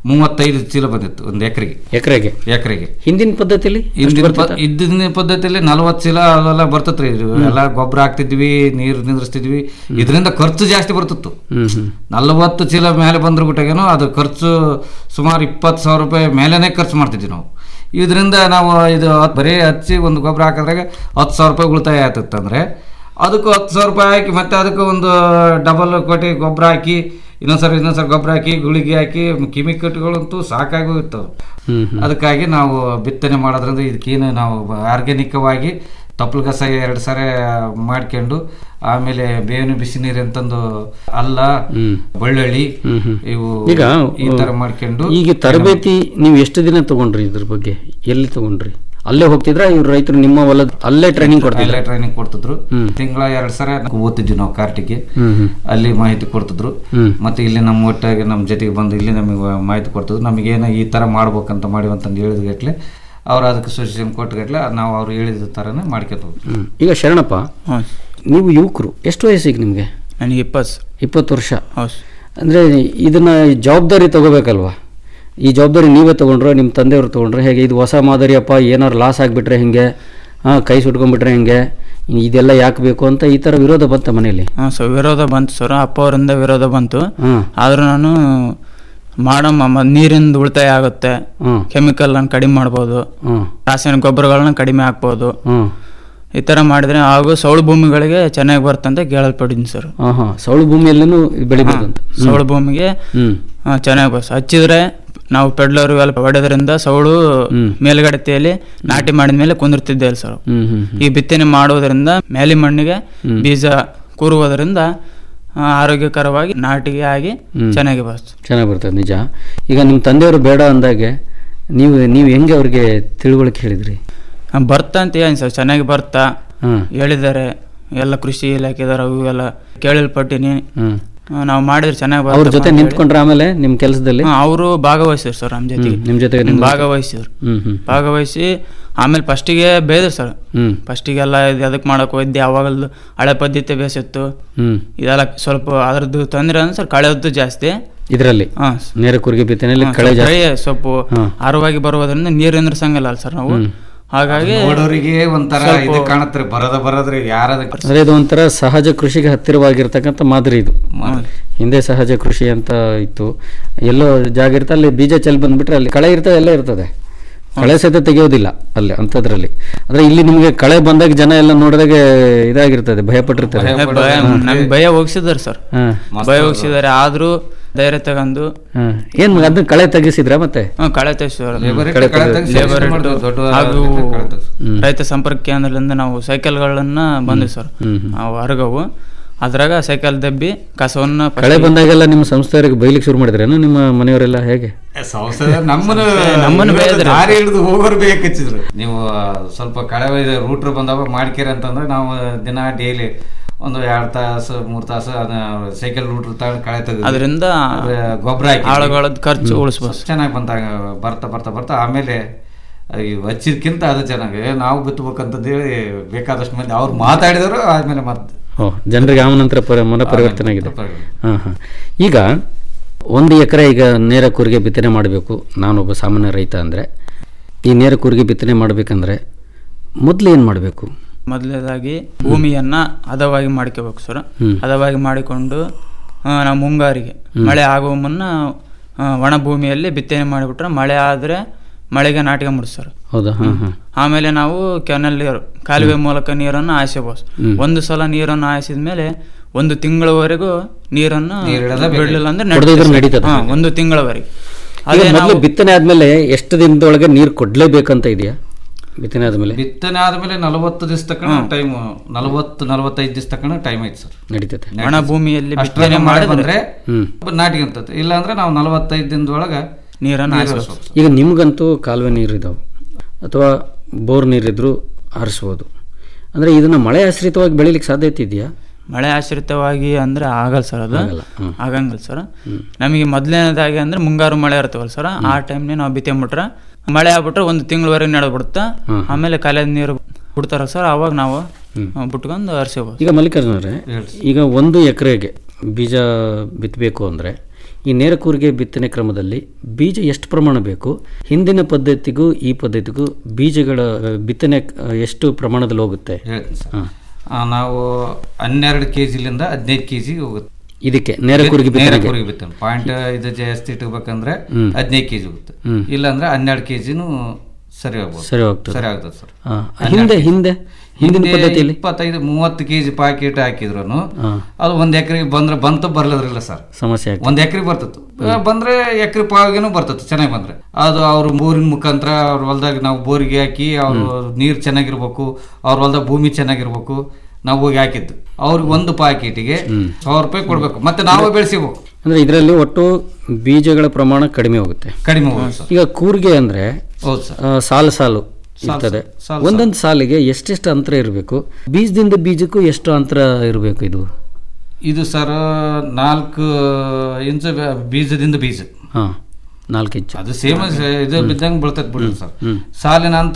ಮೂವತ್ತೈದು ಚೀಲ ಬಂದಿತ್ತು ಒಂದು ಎಕರೆಗೆ ಎಕರೆಗೆ ಎಕರೆಗೆ ಹಿಂದಿನ ಪದ್ಧತಿಯಲ್ಲಿ ಎಷ್ಟು ಹಿಂದಿನ ಪ- ಬರ್ತಿತ್ತ? ಇದ್ದಿನ ಪದ್ಧತಿಯಲ್ಲಿ ನಲವತ್ತು ಚೀಲ ಅವೆಲ್ಲ ಬರ್ತತ್ರಿ ಇದು ಎಲ್ಲ ಗೊಬ್ಬರ ಹಾಕ್ತಿದ್ವಿ ನೀರು ನಿಂದ್ರಿಸ್ತಿದ್ವಿ ಇದರಿಂದ ಖರ್ಚು ಜಾಸ್ತಿ ಬರ್ತಿತ್ತು ಹ್ಮ್ ಹ್ಮ್ ನಲವತ್ತು ಚೀಲ ಮೇಲೆ ಬಂದ್ರ ಬಿಟ್ಟಾಗೇನೋ ಅದು ಖರ್ಚು ಸುಮಾರು ಇಪ್ಪತ್ತು ಸಾವಿರ ರೂಪಾಯಿ ಮೇಲೇನೆ ಖರ್ಚು ಮಾಡ್ತಿದ್ವಿ ನಾವು ಇದರಿಂದ ನಾವು ಇದು ಹತ್- ಬರೀ ಹಚ್ಚಿ ಒಂದು ಗೊಬ್ಬರ ಹಾಕಿದ್ರಾಗ ಹತ್ತು ಸಾವಿರ ರೂಪಾಯಿ ಉಳಿತಾಯ ಆಗ್ತಿತ್ತಂದ್ರೆ ಅದಕ್ಕೂ ಹತ್ತು ಸಾವಿರ ರೂಪಾಯಿ ಹಾಕಿ ಮತ್ತೆ ಅದಕ್ಕೆ ಒಂದು ಡಬಲ್ ಕೋಟಿ ಗೊಬ್ಬರ ಹಾಕಿ ಇನ್ನೊಂದ್ಸರಿ ಇನ್ನೊಂದ್ಸರಿ ಗೊಬ್ಬರ ಹಾಕಿ ಗುಳಿಗೆ ಹಾಕಿ ಕೆಮಿಕಲ್ಗಳಂತೂ ಸಾಕಾಗಿ ಹೋಗ್ತಾವೆ ಹ್ಮ್ ಹ್ಮ್. ಅದಕ್ಕಾಗಿ ನಾವು ಬಿತ್ತನೆ ಮಾಡೋದ್ರಿಂದ ಇದಕ್ಕೇನು ನಾವು ಆರ್ಗ್ಯಾನಿಕವಾಗಿ ತಪ್ಪಲು ಕಸ ಎರಡು ಸರಿ ಮಾಡ್ಕೊಂಡು ಆಮೇಲೆ ಬೇವಿನ ಬಿಸಿ ನೀರು ಅಂತಂದು ಅಲ್ಲ ಹ್ಮ್. ಬೆಳ್ಳುಳ್ಳಿ ಹ್ಮ್ ಹ್ಮ್. ಇವು ಈಗ ಈ ತರ ಮಾಡ್ಕೊಂಡು ಈಗ ತರಬೇತಿ ನೀವು ಎಷ್ಟು ದಿನ ತಗೊಂಡ್ರಿ ಇದ್ರ ಬಗ್ಗೆ ಎಲ್ಲಿ ತಗೊಂಡ್ರಿ ಅಲ್ಲೇ ಹೋಗ್ತಿದ್ರ ಇವ್ರು ರೈತರು ನಿಮ್ಮ ಹೊಲದ ಅಲ್ಲೇ ಟ್ರೈನಿಂಗ್ ಕೊಡ್ತಿದ್ರ ಅಲ್ಲೇ ಟ್ರೈನಿಂಗ್ ಕೊಡ್ತಿದ್ರು ಹ್ಮ್. ತಿಂಗಳ ಎರಡ್ ಸರಿ ಓದ್ತಿದ್ವಿ ನಾವು ಕಾರ್ಟಿಗೆ ಹ್ಮ್ ಹ್ಮ್. ಅಲ್ಲಿ ಮಾಹಿತಿ ಕೊಡ್ತಿದ್ರು ಹ್ಮ್. ಮತ್ತೆ ಇಲ್ಲಿ ನಮ್ಮ ಒಟ್ಟಾಗಿ ನಮ್ಮ ಜೊತೆಗೆ ಬಂದು ಇಲ್ಲಿ ನಮಗೆ ಮಾಹಿತಿ ಕೊಡ್ತಿದ್ರು ನಮಗೇನು ಈ ತರ ಮಾಡ್ಬೇಕಂತ ಮಾಡಿವಿ ಅಂತಂದು ಹೇಳಿದ ಗಟ್ಲೆ ಅವ್ರು ಅದಕ್ಕೆ ಸಜೆಷನ್ ಕೊಟ್ಟ ಗಟ್ಲೆ ನಾವು ಅವ್ರು ಹೇಳಿದ ಥರನೇ ಮಾಡ್ಕೊತ ಹೋಗ್ತೀವಿ ಹ್ಮ್. ಈಗ ಶರಣಪ್ಪ ನೀವು ಯುವಕರು ಎಷ್ಟು ವಯಸ್ಸಿಗೆ ನಿಮಗೆ ನನಗೆ ಇಪ್ಪತ್ತು ಇಪ್ಪತ್ತು ವರ್ಷ ಹೌದು ಅಂದ್ರೆ ಇದನ್ನ ಜವಾಬ್ದಾರಿ ತಗೋಬೇಕಲ್ವಾ ಈ ಜವಾಬ್ದಾರಿ ನೀವೇ ತಗೊಂಡ್ರೆ ನಿಮ್ಮ ತಂದೆಯವರು ತಗೊಂಡ್ರೆ ಹೇಗೆ ಇದು ಹೊಸ ಮಾದರಿಯಪ್ಪ ಏನಾರು ಲಾಸ್ ಆಗಿಬಿಟ್ರೆ ಹಿಂಗೆ ಹಾಂ ಕೈ ಸುಟ್ಕೊಂಡ್ಬಿಟ್ರೆ ಹಿಂಗೆ ಇದೆಲ್ಲ ಯಾಕೆ ಬೇಕು ಅಂತ ಈ ಥರ ವಿರೋಧ ಬಂತ ಮನೆಯಲ್ಲಿ ಹಾಂ ಸರ್ ವಿರೋಧ ಬಂತು ಸರ್ ಅಪ್ಪ ಅವರಿಂದ ವಿರೋಧ ಬಂತು ಹ್ಮ್. ಆದ್ರೂ ನಾನು ಮಾಡಮ್ಮ ಮ- ನೀರಿಂದ ಉಳಿತಾಯ ಆಗುತ್ತೆ ಹ್ಮ್. ಕೆಮಿಕಲ್ ಅನ್ನು ಕಡಿಮೆ ಮಾಡ್ಬೋದು ಹ್ಮ್. ರಾಸಾಯನಿಕ ಗೊಬ್ಬರಗಳನ್ನ ಕಡಿಮೆ ಹಾಕ್ಬೋದು ಹ್ಮ್. ಈ ಥರ ಮಾಡಿದ್ರೆ ಹಾಗೂ ಸೌಳು ಭೂಮಿಗಳಿಗೆ ಚೆನ್ನಾಗಿ ಬರ್ತಂತ ಕೇಳಲ್ಪಟ್ಟಿದ್ದೀನಿ ಸರ್ ಹಾಂ ಹಾಂ ಸೌಳು ಭೂಮಿಯಲ್ಲೂ ಬೆಳಿಬೋದು ಅಂತ ಹ್ಮ್. ಸೌಳು ಭೂಮಿಗೆ ಹ್ಮ್. ಆ, ಚೆನ್ನಾಗಿ ಬಸ್ ಹಚ್ಚಿದ್ರೆ ನಾವು ಪೆಡ್ಲರು ಎಲ್ಲ ಹೊಡೆದ್ರಿಂದ ಸೌಳು ಮೇಲ್ಗಡೆ ತೇಲಿ ನಾಟಿ ಮಾಡಿದ ಮೇಲೆ ಕುಂದಿರ್ತಿದ್ದೆ ಸರ್ ಹ್ಮ್ ಹ್ಮ್ ಹ್ಮ್. ಈ ಬಿತ್ತನೆ ಮಾಡುವುದರಿಂದ ಮೇಲಿ ಮಣ್ಣಿಗೆ ಬೀಜ ಕೂರುವುದರಿಂದ ಆ, ಆರೋಗ್ಯಕರವಾಗಿ ನಾಟಿಗೆ ಆಗಿ ಹ್ಮ್. ಚೆನ್ನಾಗಿ ಬರ್ತದೆ ಚೆನ್ನಾಗಿ ಬರ್ತದೆ ನಿಜ ಈಗ ನಿಮ್ಮ ತಂದೆಯವರು ಬೇಡ ಅಂದಾಗೆ ನೀವು ನೀವು ಹೆಂಗೆ ಅವ್ರಿಗೆ ತಿಳುವಳಿಕೆ ಹೇಳಿದ್ರಿ ಆ, ಬರ್ತಾ ಅಂತ ಏನು ಸರ್ ಚೆನ್ನಾಗಿ ಬರ್ತಾ ಹ್ಮ್. ಹೇಳಿದ್ದಾರೆ ಎಲ್ಲ ಕೃಷಿ ಇಲಾಖೆದವರು ಅವು ಎಲ್ಲ ಕೇಳಲ್ಪಟ್ಟಿನಿ ಹ್ಮ್. ಆ, ನಾವು ಮಾಡಿದ್ರೆ ಚೆನ್ನಾಗಿ ಅವ್ರ ಜೊತೆ ನಿಂತ್ಕೊಂಡ್ರೆ ಆಮೇಲೆ ನಿಮ್ಮ ಕೆಲಸದಲ್ಲಿ ಅವರು ಭಾಗವಹಿಸಿದ್ರು ಸರ್ ನಮ್ಮ ಜೊತೆಗೆ ಹ್ಮ್, ನಿಮ್ ಜೊತೆಗೆ ಹ್ಮ್, ನಿಂತ್ಕೊಂಡು- ಭಾಗವಹಿಸಿದ್ರು ಹ್ಮ್, ಹ್ಮ್. ಭಾಗವಹಿಸಿ ಆಮೇಲೆ ಫಸ್ಟಿಗೆ ಬೇಯ್ದ್ರು ಸರ್ ಹ್ಮ್. ಫಸ್ಟಿಗೆಲ್ಲ ಇದು ಅದಕ್ಕೆ ಮಾಡಕ್ ಹೋಗಿದ್ದೆ ಅವಾಗಲ್ದು ಹಳೆ ಪದ್ಧತಿ ಬೇಸಿತ್ತು ಹ್ಮ್. ಇದೆಲ್ಲ ಸ್ವಲ್ಪ ಅದ್ರದ್ದು ತೊಂದರೆ ಅಂದ್ರೆ ಸರ್ ಕಳೆದ್ದು ಜಾಸ್ತಿ ಇದರಲ್ಲಿ ಹಾ. ನೇರ ಕುರಿಗೆ ಬಿತ್ತನೆಯಲ್ಲಿ ಹಾ, ಕಳೆ ಸ್ವಲ್ಪ ಜಾಸ್ತಿ ಕಳೆ ಸ್ವಲ್ಪ ಹಾ. ಆರವಾಗಿ ಬರುವುದರಿಂದ ನೀರು ನಿಂದ್ರಸಂಗಲ್ಲ ಅಲ್ಲ ಸರ್ ನಾವು ಹ್ಮ್. ಹಾಗಾಗಿ ನೋಡೋರಿಗೆ ಒಂಥರ ಸ್ವಲ್ಪ- ಇದು ಕಾಣತ್ರಿ ಬರದ ಬರದ್ರಿ ಯಾರದ ಅಂದ್ರೆ ಇದು ಒಂಥರ ಸಹಜ ಕೃಷಿಗೆ ಹತ್ತಿರವಾಗಿರ್ತಕ್ಕಂಥ ಮಾದರಿ ಇದು ಹಿಂದೆ ಸಹಜ ಕೃಷಿ ಅಂತ ಇತ್ತು ಎಲ್ಲೋ ಜಾಗ ಇರುತ್ತೆ ಅಲ್ಲಿ ಬೀಜ ಚೆಲ್ ಬಂದ್ಬಿಟ್ರೆ ಅಲ್ಲಿ ಕಳೆ ಇರ್ತದೆ ಎಲ್ಲ ಇರ್ತದೆ ಕಳೆ ಸಹಿತ ತೆಗೆಯೋದಿಲ್ಲ ಅಲ್ಲಿ ಅಂಥದ್ರಲ್ಲಿ ಅಂದ್ರೆ ಇಲ್ಲಿ ನಿಮಗೆ ಕಳೆ ಬಂದಾಗ ಜನ ಎಲ್ಲ ನೋಡಿದಾಗ ಇದಾಗಿರ್ತದೆ ಭಯ ಪಟ್ಟಿರ್ತಾರೆ ಭಯ- ಭಯ ನಮ್ಗೆ ಭಯ ಹೋಗಿಸಿದಾರೆ ಸರ್ ಹಾ. ಭಯ ಹೋಗಿಸಿದಾರೆ ಆದ್ರೂ ಧೈರ್ಯ ತಗೊಂಡು ಹಾ. ಏನ್ ಅದನ್ನ ಕಳೆ ತೆಗಿಸಿದ್ರ ಮತ್ತೆ ಹ್ಮ್, ಕಳೆ ತೆಗ್ಸಿದಾರೆ. Labor ಇಟ್ಟು ಕಳೆ ಕಳೆ ತೆಗ್ದು- ತೆಗ್ಸಿ ಲೇಬರ್ ಎಷ್ಟು ಇಟ್ಟು ಮಾಡ್ತಾರೆ? ದೊಡ್ಡ ಹಾಗೂ ಕಳೆ ತೆಗ್ಸಿ. ಹ್ಮ್. ರೈತ ಸಂಪರ್ಕ ಕೇಂದ್ರದಿಂದ ನಾವು ಸೈಕಲ್ಗಳನ್ನ ಬಂದ್ವಿ ಸರ್ ಹ್ಮ್, ಹ್ಮ್. ಅವು ಹೊರಗವು ಅದ್ರಾಗ ಸೈಕಲ್ ದಬ್ಬಿ ಕಸವನ್ನ first ಕಳೆ ಬಂದಾಗೆಲ್ಲ ನಿಮ್ಮ ಸಂಸ್ಥೆಯವರಿಗೆ ಬೈಲಿಕ್ಕೆ ಶುರು ಮಾಡಿದ್ರೇನು ನಿಮ್ಮ ಮನೆಯವರೆಲ್ಲ ಹೇಗೆ ಸಂಸ್ಥೆ ನಮ್ಮನ್ನ ನಮ್ಮನ್ನ ಬೈದ್ರು. ದಾರಿ ಹಿಡಿದು ಹೋಗೋರು ಬೇಕು ಹಚ್ಚಿದ್ರು ನೀವು ಸ್ವಲ್ಪ ಕಳೆ ರೂಟ್ರ್ ಬಂದಾಗ ಮಾಡ್ಕೇರಿ ಅಂತಂದ್ರೆ ನಾವು ದಿನ ಡೈಲಿ ಒಂದು ಎರಡು ತಾಸು ಮೂರು ತಾಸು ಸೈಕಲ್ ರೂಟ್ರ್ ತಗೊಂಡು ಕಳೆ ತೆಗೆದು ಅದರಿಂದ ಗೊಬ್ಬರ ಹಾಕಿ ಆಳುಗಳದ್ ಖರ್ಚು ಉಳಿಸ್ಬೋದು. ಚೆನ್ನಾಗಿ ಬಂತಾಗ ಬರ್ತಾ ಬರ್ತಾ ಬರ್ತಾ ಆಮೇಲೆ ಈ ಹಚ್ಚಿದ್ಕಿಂತ ಅದು ಚೆನ್ನಾಗಿ ನಾವು ಬಿತ್ತಬೇಕಂತಂದೇಳಿ ಬೇಕಾದಷ್ಟು ಮಂದಿ ಅವ್ರು ಮಾತಾಡಿದರು ಆದ್ಮೇಲೆ ಮತ್ತೆ ಓ ಜನರಿಗೆ ಆಮನಂತರ ಪರಿ ಮನ ಪರಿವರ್ತನೆ ಆಗಿದೆ ಹಾಂ ಹಾಂ ಈಗ ಒಂದು ಎಕರೆ ಈಗ ನೇರ ಕೂರಿಗೆ ಬಿತ್ತನೆ ಮಾಡಬೇಕು ನಾನೊಬ್ಬ ಸಾಮಾನ್ಯ ರೈತ ಅಂದರೆ ಈ ನೇರ ಕೂರಿಗೆ ಬಿತ್ತನೆ ಮಾಡಬೇಕಂದ್ರೆ ಮೊದಲು ಏನು ಮಾಡಬೇಕು ಮೊದಲನೇದಾಗಿ ಭೂಮಿಯನ್ನ ಹದವಾಗಿ ಮಾಡ್ಕೋಬೇಕು ಸರ್ ಹ್ಮ್. ಹದವಾಗಿ ಮಾಡಿಕೊಂಡು ಆ, ನಾವು ಮುಂಗಾರಿಗೆ ಹ್ಮ್. ಮಳೆ ಆಗುವ ಮುನ್ನ ಆ, ಒಣ ಭೂಮಿಯಲ್ಲಿ ಬಿತ್ತನೆ ಮಾಡಿಬಿಟ್ರೆ ಮಳೆ ಆದ್ರೆ ಮಳೆಗೆ ನಾಟಿಗೆ ಸರ್ ಹೌದಾ ಹಾಂ ಹಾಂ ಆಮೇಲೆ ನಾವು ಕೆನಲ್ ನೀರು ಕಾಲುವೆ ಮೂಲಕ ನೀರನ್ನು ಹಾಯಿಸಬಹುದು ಹ್ಮ್. ಒಂದು ಸಲ ನೀರನ್ನು ಹಾಯಿಸಿದ ಮೇಲೆ ಒಂದು ತಿಂಗಳವರೆಗೂ ನೀರನ್ನು ನೀರಿಡಲೇಬೇಕು. ಬಿಡಲಿಲ್ಲ ಅಂದ್ರೆ ಕೊಡದೇ ಇದ್ರೆ ನಡೀತದೆ. ನಡೀತದೆ. ಹಾ, ಒಂದು ತಿಂಗಳವರೆಗೆ ಈಗ ಅದೇ ಮೊದಲು ನಾವು ಬಿತ್ತನೆ ಆದಮೇಲೆ ಎಷ್ಟು ದಿನದೊಳಗೆ ನೀರು ಕೊಡಲೇಬೇಕಂತ ಇದೆಯಾ ಬಿತ್ತನೆ ಆದಮೇಲೆ ಬಿತ್ತನೆ ಆದ್ಮೇಲೆ ನಲವತ್ತು ದಿವಸ ತಕ್ಕನ ಟೈಮ್ ನಲವತ್ತು ನಲವತ್ತೈದು ದಿವಸ ತಕ್ಕನ ಟೈಮ್ ಐತಿ ಸರ್ ನಡೀತದೆ ಒಣ ಭೂಮಿಯಲ್ಲಿ ಅಷ್ಟ್ರಾಗ ಬಿತ್ತನೆ ಮಳೆ ಮಾಡಿದ್ರೆ ಬಂದ್ರೆ ನಾಟಿಗೆ ಅಂತದ್ದು ಇಲ್ಲ ಅಂದ್ರೆ ನಾವು ನಲವತ್ತೈದು ದಿನದೊಳಗ ನೀರನ್ನು ನೀರು ಹಾಯಿಸ್ಬೇಕು. ಹರಿಸ್ಬೇಕು. ಈಗ ನಿಮಗಂತೂ ಕಾಲುವೆ ನೀರು ಇದಾವೆ ಅಥವಾ ಬೋರ್ ನೀರಿದ್ರು ಹರಿಸ್ಬೋದು ಅಂದರೆ ಇದನ್ನು ಮಳೆ ಆಶ್ರಿತವಾಗಿ ಬೆಳಿಲಿಕ್ಕೆ ಸಾಧ್ಯತೆ ಇದೆಯಾ ಮಳೆ ಆಶ್ರಿತವಾಗಿ ಅಂದ್ರೆ ಆಗಲ್ಲ ಸರ್ ಅದು ಆಗಲ್ಲ, ಹ್ಮ್. ಆಗಂಗಿಲ್ಲ ಸರ್ ನಮಗೆ ಮೊದಲನೇದಾಗಿ ಅಂದ್ರೆ ಮುಂಗಾರು ಮಳೆ ಇರ್ತವಲ್ಲ ಸರ್ ಆ ಟೈಮ್ನೇ ನಾವು ಬಿತ್ತಂಬಿಟ್ರೆ ಮಳೆ ಆಗ್ಬಿಟ್ರೆ ಒಂದು ತಿಂಗಳವರೆಗೆ ನಡೆದ್ಬಿಡುತ್ತೆ ಹ್ಮ್. ಆಮೇಲೆ ಕಾಲೇಜ್ ನೀರು ಬಿಡ್ತಾರ ಸರ್ ಅವಾಗ ನಾವು ಆ, ಬಿಟ್ಕೊಂಡು ಹರಿಸ್ಬೋದು ಈಗ ಮಲ್ಲಿಕಾರ್ಜುನವ್ರೆ ಈಗ ಒಂದು ಎಕರೆಗೆ ಬೀಜ ಬಿತ್ತಬೇಕು ಅಂದರೆ ಈ ನೇರ ಕೂರಿಗೆ ಬಿತ್ತನೆ ಕ್ರಮದಲ್ಲಿ ಬೀಜ ಎಷ್ಟು ಪ್ರಮಾಣ ಬೇಕು ಹಿಂದಿನ ಪದ್ಧತಿಗೂ ಈ ಪದ್ಧತಿಗೂ ಬೀಜಗಳ ಆ, ಬಿತ್ತನೆ ಆ, ಎಷ್ಟು ಪ್ರಮಾಣದಲ್ಲಿ ಹೋಗುತ್ತೆ ಹೇಳ್ತೀನಿ ಸರ್ ಹಾಂ ಆ, ನಾವು ಹನ್ನೆರಡು ಕೆ ಜಿಲಿಂದ ಹದಿನೈದು ಕೆ ಜಿ ಹೋಗುತ್ತೆ ಇದಕ್ಕೆ ನೇರ ಕೂರಿಗೆ ನೇರ ಬಿತ್ತನೆಗೆ ಕೂರಿಗೆ ಬಿತ್ತನೆ ಪಾಯಿಂಟ್ ಇದು ಜಾಸ್ತಿ ಇಟ್ಬೇಕಂದ್ರೆ ಹ್ಮ್. ಹದಿನೈದು ಕೆ ಜಿ ಹೋಗುತ್ತೆ ಹ್ಮ್. ಇಲ್ಲಾಂದ್ರೆ ಹನ್ನೆರಡು ಕೆ ಜಿನೂ ಸರಿ ಹೋಗ್ಬೋದು ಸರಿ ಹೋಗ್ತದೆ. ಸರಿ ಆಗ್ತದೆ ಸರ್ ಆ, ಹಿಂದೆ ಹಿಂದೆ ಹಿಂದಿನ ಪದ್ಧತಿಯಲ್ಲಿ ಇಪ್ಪತ್ತೈದು ಮೂವತ್ತು ಕೆ ಜಿ ಪ್ಯಾಕೆಟ್ ಹಾಕಿದ್ರು ಹಾ. ಅದು ಒಂದ್ ಎಕರೆಗೆ ಬಂದ್ರೆ ಬಂತು ಬರ್ಲದ್ರಿಲ್ಲ ಸರ್ ಸಮಸ್ಯೆ ಆಗ್ತದೆ ಒಂದ್ ಎಕರೆ ಬರ್ತತ್ತು ಬಂದ್ರೆ ಎಕರೆ ಪಾವಿಗೆನೂ ಬರ್ತತ್ತು ಚೆನ್ನಾಗಿ ಬಂದ್ರೆ ಅದು ಅವ್ರ ಬೋರಿನ ಮುಖಾಂತರ ಅವ್ರ ಹೊಲ್ದಾಗ ನಾವು ಬೋರಿಗೆ ಹಾಕಿ ಅವ್ರು ನೀರ್ ಚೆನ್ನಾಗಿರ್ಬೇಕು ಅವ್ರ ಹೊಲ್ದಾಗ ಭೂಮಿ ಚೆನ್ನಾಗಿರ್ಬೇಕು ನಾವು ಹೋಗಿ ಹಾಕಿದ್ದು ಅವ್ರಿಗೆ ಒಂದು ಪ್ಯಾಕೆಟಿಗೆ ಸಾವಿರ ರೂಪಾಯಿ ಕೊಡ್ಬೇಕು ಮತ್ತೆ ನಾವೇ ಬೆಳೆಸಿಬೇಕು ಅಂದ್ರೆ ಇದರಲ್ಲಿ ಒಟ್ಟು ಬೀಜಗಳ ಪ್ರಮಾಣ ಕಡಿಮೆ ಹೋಗುತ್ತೆ ಕಡಿಮೆ ಹೋಗುತ್ತೆ ಸರ್ ಈಗ ಕೂರ್ಗೆ ಅಂದ್ರೆ ಹೌದು ಸರ್ ಆ, ಸಾಲು ಸಾಲು ಸಾಲು ಇರ್ತದೆ ಸಾಲು ಒಂದೊಂದು ಸಾಲಿಗೆ ಎಷ್ಟೆಷ್ಟು ಅಂತರ ಇರಬೇಕು ಬೀಜದಿಂದ ಬೀಜಕ್ಕೂ ಎಷ್ಟು ಅಂತರ ಇರಬೇಕು ಇದು ಇದು ಸರ್ ನಾಲ್ಕು ಇಂಚ್ ಬ- ಬೀಜದಿಂದ ಬೀಜ ಹಾ ನಾಲ್ಕು ಇಂಚು ಅದು ಸೇಮ್ ಇದು ಬಿದ್ದಂಗೆ ಬೀಳ್ತೈತೆ ಬಿಡ್ರಿ ಸರ್ ಹ್ಮ್. ಸಾಲಿನ ಅಂತ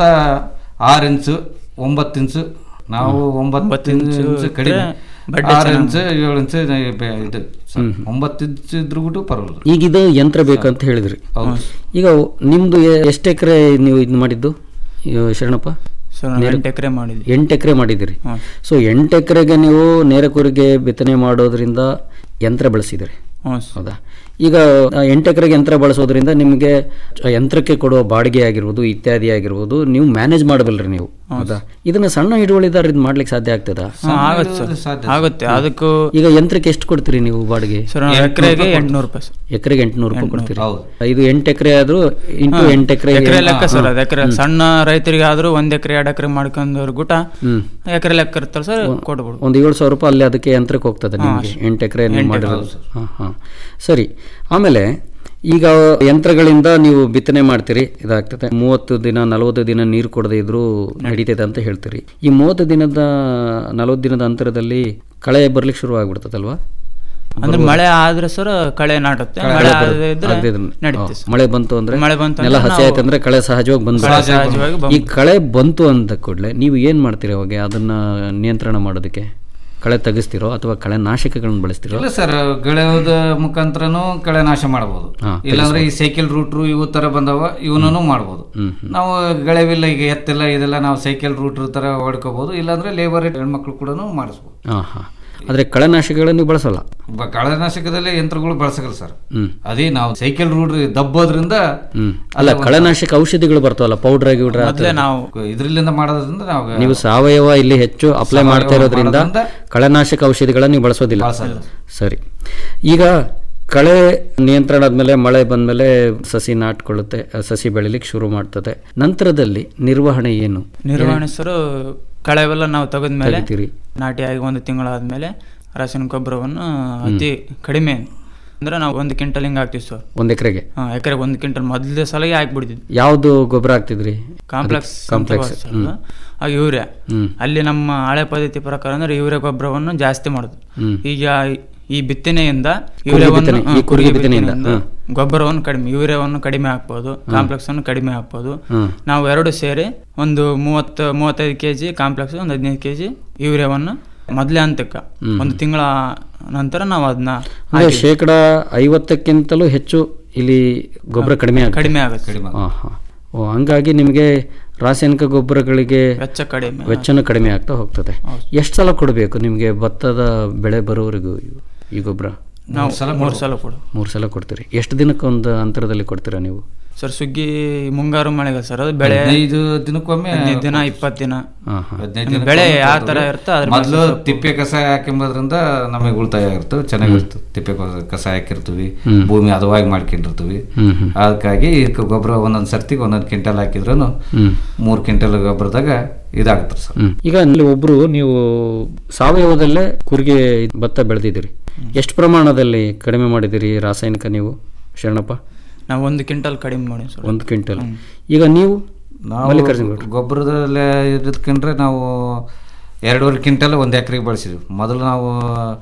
ಆರು ಇಂಚು ಒಂಬತ್ತು ಇಂಚು ನಾವು ಒಂಬತ್ತು ಇಂಚು ಕಡಿಮೆ ಬಡ್ಡೆ ಆರು ಚೆನ್ನಾಗಿ ಇಂಚು ಏಳು ಇಂಚು ಇದು ಇದು ಸರ್ ಒಂಬತ್ತು ಇಂಚು ಇದ್ರು ಬಿಟ್ಟು ಪರವಾಗಿಲ್ಲ ಈಗ ಇದು ಯಂತ್ರ ಬೇಕಂತ ಹೇಳಿದ್ರಿ ಹೌದು. ಈಗ ನಿಮ್ದು ಎ- ಎಷ್ಟು ಎಕರೆ ನೀವು ಇದು ಮಾಡಿದ್ದು ಇವ್ ಶರಣಪ್ಪ ಸರ್ ನಾವು ಎಂಟು ಎಕರೆ ಮಾಡಿದ್ವಿ ಎಂಟು ಎಕರೆ ಮಾಡಿದಿರಿ ಹ್ಮ್. ಸೊ ಎಂಟು ಎಕರೆಗೆ ನೀವು ನೇರ ಕೂರಿಗೆ ಬಿತ್ತನೆ ಮಾಡೋದ್ರಿಂದ ಯಂತ್ರ ಬಳಸಿದಿರಿ ಹ್ಞೂ ಹೌದಾ ಈಗ ಆ, ಎಂಟು ಎಕರೆಗೆ ಯಂತ್ರ ಬಳಸೋದ್ರಿಂದ ನಿಮಗೆ ಆ ಯಂತ್ರಕ್ಕೆ ಕೊಡುವ ಬಾಡಿಗೆ ಆಗಿರ್ಬೋದು ಇತ್ಯಾದಿ ಆಗಿರ್ಬೋದು ನೀವು ಮ್ಯಾನೇಜ್ ಮಾಡಬಲ್ರಿ ನೀವು ಹೌದಾ ಇದನ್ನ ಸಣ್ಣ ಹಿಡುವಳಿದಾರ ಇದು ಮಾಡ್ಲಿಕ್ಕೆ ಸಾಧ್ಯ ಆಗ್ತದಾ ಹಾಂ ಆಗುತ್ತೆ ಸರ್ ಆಗುತ್ತೆ ಅದಕ್ಕೂ ಈಗ ಯಂತ್ರಕ್ಕೆ ಎಷ್ಟು ಕೊಡ್ತೀರಿ ನೀವು ಬಾಡಿಗೆ ಸರ್ ನಾವು ಎಕರೆಗೆ ಎಂಟುನೂರು ರೂಪಾಯಿ ಸರ್ ಎಕರೆಗೆ ಎಂಟುನೂರು ರೂಪಾಯಿ ಕೊಡ್ತೀರಿ ಹೌದು. ಇದು ಎಂಟು ಎಕರೆ ಆದ್ರೂ ಇಂಟು ಹಾ, ಎಂಟು ಎಕರೆ ಎಕರೆ ಲೆಕ್ಕ ಸರ್ ಅದು ಎಕರೆ ಸಣ್ಣ ರೈತರಿಗೆ ಆದ್ರೂ ಒಂದ್ ಎಕರೆ ಎರಡು ಎಕರೆ ಮಾಡ್ಕೊಂಡವ್ರ ಗುಟ ಹ್ಮ್. ಎಕರೆ ಲೆಕ್ಕ ಇರ್ತಾರೆ ಸರ್ ಕೊಡ್ಬೋದು ಒಂದು ಏಳು ಸಾವಿರ ರೂಪಾಯಿ ಅಲ್ಲಿ ಅದಕ್ಕೆ ಯಂತ್ರಕ್ಕೆ ಹೋಗ್ತದೆ ನಿಮಗೆ ಎಂಟು ಎಕರೆ ನೀವು ಎಂಟು ಮಾಡಿರೋದು ಹಾಂ ಹಾಂ ಸರಿ ಆಮೇಲೆ ಈಗ ಯಂತ್ರಗಳಿಂದ ನೀವು ಬಿತ್ತನೆ ಮಾಡ್ತೀರಿ ಇದಾಗ್ತದೆ ಮೂವತ್ತು ದಿನ ನಲವತ್ತು ದಿನ ನೀರು ಕೊಡದೇ ಇದ್ರೂ ನಡೀತದೆ ಅಂತ ಹೇಳ್ತೀರಿ ಈ ಮೂವತ್ತು ದಿನದ ನಲವತ್ತು ದಿನದ ಅಂತರದಲ್ಲಿ ಕಳೆ ಬರ್ಲಿಕ್ಕೆ ಶುರು ಆಗ್ಬಿಡ್ತದಲ್ವಾ ಅಂದ್ರೆ ಮಳೆ ಆದ್ರೆ ಸರ್ ಕಳೆ ನಾಟುತ್ತೆ ಕಳೆ ಮಳೆ ಬರ್- ಆಗದೆ ಇದ್ರೆ ಆಗದೆ ಇದ್ರೆ- ನಡೀತೆ ಹಾ, ಸರ್. ಮಳೆ ಬಂತು ಅಂದ್ರೆ ಮಳೆ ಬಂತು ನೆಲ ಅಂದ್ರೆ ಹಸಿ ನಾವು- ಆಯ್ತು ಅಂದ್ರೆ ಕಳೆ ಸಹಜವಾಗಿ ಬಂದು ಕಳೆ ಸಹಜವಾಗಿ ಈ ಕಳೆ ಬಂತು ಅಂದ ಕೂಡಲೇ ನೀವು ಏನ್ ಮಾಡ್ತೀರಿ ಅವಾಗ ಅದನ್ನ ನಿಯಂತ್ರಣ ಮಾಡೋದಕ್ಕೆ ಕಳೆ ತೆಗಿಸ್ತಿರೋ ಅಥವಾ ಕಳೆ ನಾಶಕಗಳನ್ನ ಬಳಸ್ತಿರೋ ಇಲ್ಲ ಸರ್ ಗೆಳೆಯೋದ ಮುಖಾಂತರನು ಕಳೆ ನಾಶ ಮಾಡಬಹುದು ಹಾ, ಇಲ್ಲಾಂದ್ರೆ ಈ ಸೈಕಲ್ ರೂಟ್ರು ಇವು ತರ ಬಂದವ ಇವನೂ ಮಾಡಬಹುದು ಹ್ಮ್, ನಾವು ಗೆಳೆವಿಲ್ಲ ಈಗ ಎತ್ತೆಲ್ಲ ಇದೆಲ್ಲ ನಾವು ಸೈಕಲ್ ರೂಟ್ರ್ ತರ ಹೊಡ್ಕೋಬಹುದು ಇಲ್ಲಾಂದ್ರೆ ಲೇಬರ್ ಹೆಣ್ಮಕ್ಳು ಕೂಡ ಮಾಡಿಸ್ಬೋದು ಹಾ ಹಾ ಆದ್ರೆ ಕಳೆನಾಶಕಗಳನ್ನ ನೀವು ಬಳಸಲ್ಲ ಬ- ಕಳೆನಾಶಕದಲ್ಲಿ ಯಂತ್ರಗಳು ಬಳಸಗಲ್ಲ ಸರ್ ಹ್ಮ್ ಅದೇ ನಾವು ಸೈಕಲ್ ರೂಟ್ ದಬ್ಬೋದ್ರಿಂದ ಹ್ಮ್ ಅಲ್ಲ ಕಳೆನಾಶಕ ಔಷಧಿಗಳು ಬರ್ತಾವಲ್ಲ ಪೌಡರ್ ಗಿಡ್ರ ಮೊದ್ಲೇ ನಾವು ಇದ್ರಲ್ಲಿಂದ ಮಾಡೋದ್ರಿಂದ ನಾವು ನೀವು ಸಾವಯವ ಇಲ್ಲಿ ಹೆಚ್ಚು ಅಪ್ಲೈ ಸಾವಯವ ಮಾಡ್ತಾ ಇರೋದ್ರಿಂದ ಮಾಡೋದ್ರಿಂದ ಕಳೆನಾಶಕ ಔಷಧಿಗಳನ್ನ ನೀವು ಬಳಸೋದಿಲ್ಲ ಬಳಸಲ್ಲ. ಸರಿ ಈಗ ಕಳೆ ನಿಯಂತ್ರಣ ಆದ್ಮೇಲೆ ಮಳೆ ಬಂದ್ಮೇಲೆ ಸಸಿ ನಾಟ್ಕೊಳ್ಳುತ್ತೆ ಆ ಸಸಿ ಬೆಳಿಲಿಕ್ಕೆ ಶುರು ಮಾಡ್ತದೆ ನಂತರದಲ್ಲಿ ನಿರ್ವಹಣೆ ಏನು ನಿರ್ವಹಣೆ ಸರ್ ಕಳೆವೆಲ್ಲ ನಾವು ತೆಗೆದ್ಮೇಲೆ ತೆಗಿತೀರಿ. ನಾಟಿಯಾಗಿ ಒಂದು ತಿಂಗಳಾದ್ಮೇಲೆ ರಾಸಾಯನಿಕ ಗೊಬ್ಬರವನ್ನು ಅತಿ ಕಡಿಮೆ ಅಂದ್ರೆ ನಾವು ಒಂದು ಕ್ವಿಂಟಲ್ ಹಿಂಗೆ ಹಾಕ್ತೀವಿ ಸರ್ ಒಂದ್ ಎಕರೆಗೆ ಹಾಂ ಎಕರೆಗೆ ಒಂದು ಕ್ವಿಂಟಲ್ ಮೊದಲೇ ಸಲಗೆ ಹಾಕ್ಬಿಡ್ತಿದ್ವಿ ಯಾವ್ದು ಗೊಬ್ಬರ ಹಾಕ್ತಿದ್ರಿ ಕಾಂಪ್ಲೆಕ್ಸ್ ಕಾಂಪ್ಲೆಕ್ಸ್ ಹ್ಮ್ ಆಗ ಯೂರಿಯಾ ಹ್ಮ್. ಅಲ್ಲಿ ನಮ್ಮ ಹಳೆ ಪದ್ಧತಿ ಪ್ರಕಾರ ಅಂದ್ರೆ ಯೂರಿಯಾ ಗೊಬ್ಬರವನ್ನು ಜಾಸ್ತಿ ಮಾಡೋದು ಹ್ಮ್. ಈಗ ಈ ಬಿತ್ತನೆಯಿಂದ ಕುರುಗಿ ಯೂರಿಯಾವನ್ನು ಬಿತ್ತನೆ, ಈ ಹಾ, ಕುರುಗಿ ಕುರುಗಿ ಬಿತ್ತನೆಯಿಂದ, ಬಿತ್ತನೆಯಿಂದ ಗೊಬ್ಬರವನ್ನು ಕಡಿಮೆ ಯೂರಿಯಾವನ್ನು ಕಡಿಮೆ ಹಾಕ್ಬೋದು ಕಾಂಪ್ಲೆಕ್ಸ್ ಅನ್ನು ಕಡಿಮೆ ಹಾಕ್ಬೋದು ಹ್ಮ್. ನಾವು ಎರಡು ಸೇರಿ ಒಂದು ಮೂವತ್ತು ಮೂವತ್ತೈದು ಕೆ ಜಿ ಕಾಂಪ್ಲೆಕ್ಸ್ ಒಂದು ಹದಿನೈದು ಕೆ ಜಿ ಯೂರಿಯಾವನ್ನು ಮೊದಲೇ ಹಂತಕ್ಕೆ ಹ್ಮ್. ಒಂದು ತಿಂಗಳ ನಂತರ ನಾವು ಅದನ್ನ ಅಂದ್ರೆ ಶೇಕಡ ಐವತ್ತಕ್ಕಿಂತಲೂ ಹೆಚ್ಚು ಇಲ್ಲಿ ಗೊಬ್ಬರ ಕಡಿಮೆ ಆಗುತ್ತೆ ಕಡಿಮೆ ಆಗುತ್ತೆ ಹಾ, ಹಾ. ಓ ಹಂಗಾಗಿ ನಿಮಗೆ ರಾಸಾಯನಿಕ ಗೊಬ್ಬರಗಳಿಗೆ ವೆಚ್ಚ ಕಡಿಮೆ ವೆಚ್ಚನೂ ಕಡಿಮೆ ಆಗ್ತಾ ಹೋಗ್ತದೆ ಎಷ್ಟು ಸಲ ಕೊಡಬೇಕು ನಿಮಗೆ ಭತ್ತದ ಬೆಳೆ ಬರೋವರೆಗೂ ಇವು- ಈ ಗೊಬ್ಬರ ನಾವು ಮೂರು ಸಲ ಕೊಡು ಮೂರು ಸಲ ಕೊಡ್ತೀರಿ ಎಷ್ಟು ದಿನಕ್ಕೆ ಒಂದು ಅಂತರದಲ್ಲಿ ಕೊಡ್ತೀರಾ ನೀವು ಸರ್ ಸುಗ್ಗಿ ಮುಂಗಾರು ಮಳೆಗೆ ಸರ್ ಅದು ಬೆಳೆ ಹದಿನೈದು ದಿನಕ್ಕೊಮ್ಮೆ ಹದಿನೈದು ದಿನ ಇಪ್ಪತ್ತು ದಿನ ಹಾ, ಹಾ. ಹದಿನೈದು ನಮ್ಗೆ ದಿನಕ್ಕೊಮ್ಮೆ ಬೆಳೆ ಯಾವ ತರ ಕೊಡ್ತೀವಿ. ಇರುತ್ತೋ ಅದ್ರ ಮೊದ್ಲು ಮೇಲೆ ಸ್ವಲ್ಪ- ತಿಪ್ಪೆ ಕಸ ಹಾಕಿಂಬೋದ್ರಿಂದ ನಮಗೆ ಉಳಿತಾಯ ಇರ್ತವೆ ಚೆನ್ನಾಗಿರ್ತದೆ ತಿಪ್ಪೆ ಕಸ- ಕಸ ಹಾಕಿರ್ತೀವಿ ಹ್ಮ್. ಭೂಮಿ ಹದವಾಗಿ ಮಾಡ್ಕೊಂಡಿರ್ತೀವಿ ಹ್ಮ್, ಹ್ಮ್. ಅದಕ್ಕಾಗಿ ಇದಕ್ಕೆ ಗೊಬ್ಬರ ಒಂದೊಂದು ಸರ್ತಿಗೆ ಒಂದೊಂದು ಕ್ವಿಂಟಲ್ ಹಾಕಿದ್ರು ಹ್ಮ್. ಮೂರು ಕ್ವಿಂಟಲ್ ಗೊಬ್ಬರದಾಗ ಇದಾಗುತ್ತೆ ಸರ್ ಹ್ಮ್. ಈಗ ಅಲ್ಲಿ ಒಬ್ರು ನೀವು ಸಾವಯವದಲ್ಲೇ ಕುರಿಗೆ ಭತ್ತ ಬೆಳೆದಿದ್ದೀರಿ ಎಷ್ಟು ಪ್ರಮಾಣದಲ್ಲಿ ಕಡಿಮೆ ಮಾಡಿದಿರಿ ರಾಸಾಯನಿಕ ನೀವು ಶರಣಪ್ಪ ನಾವು ಒಂದು ಕ್ವಿಂಟಲ್ ಕಡಿಮೆ ಮಾಡಿ ಸರ್ ಒಂದು ಕ್ವಿಂಟಲ್ ಈಗ ನೀವು ನಾವು ಮಲ್ಲಿಕಾರ್ಜುನ ಗೌಡ್ರು. ಗೊಬ್ಬರದಲ್ಲೇ ಇದ್ಕೊಂಡ್ರೆ ನಾವು ಎರಡೂವರೆ ಕ್ವಿಂಟಲ್ ಒಂದು ಎಕರೆಗೆ ಬಳಸಿದ್ವಿ ಮೊದಲು ನಾವು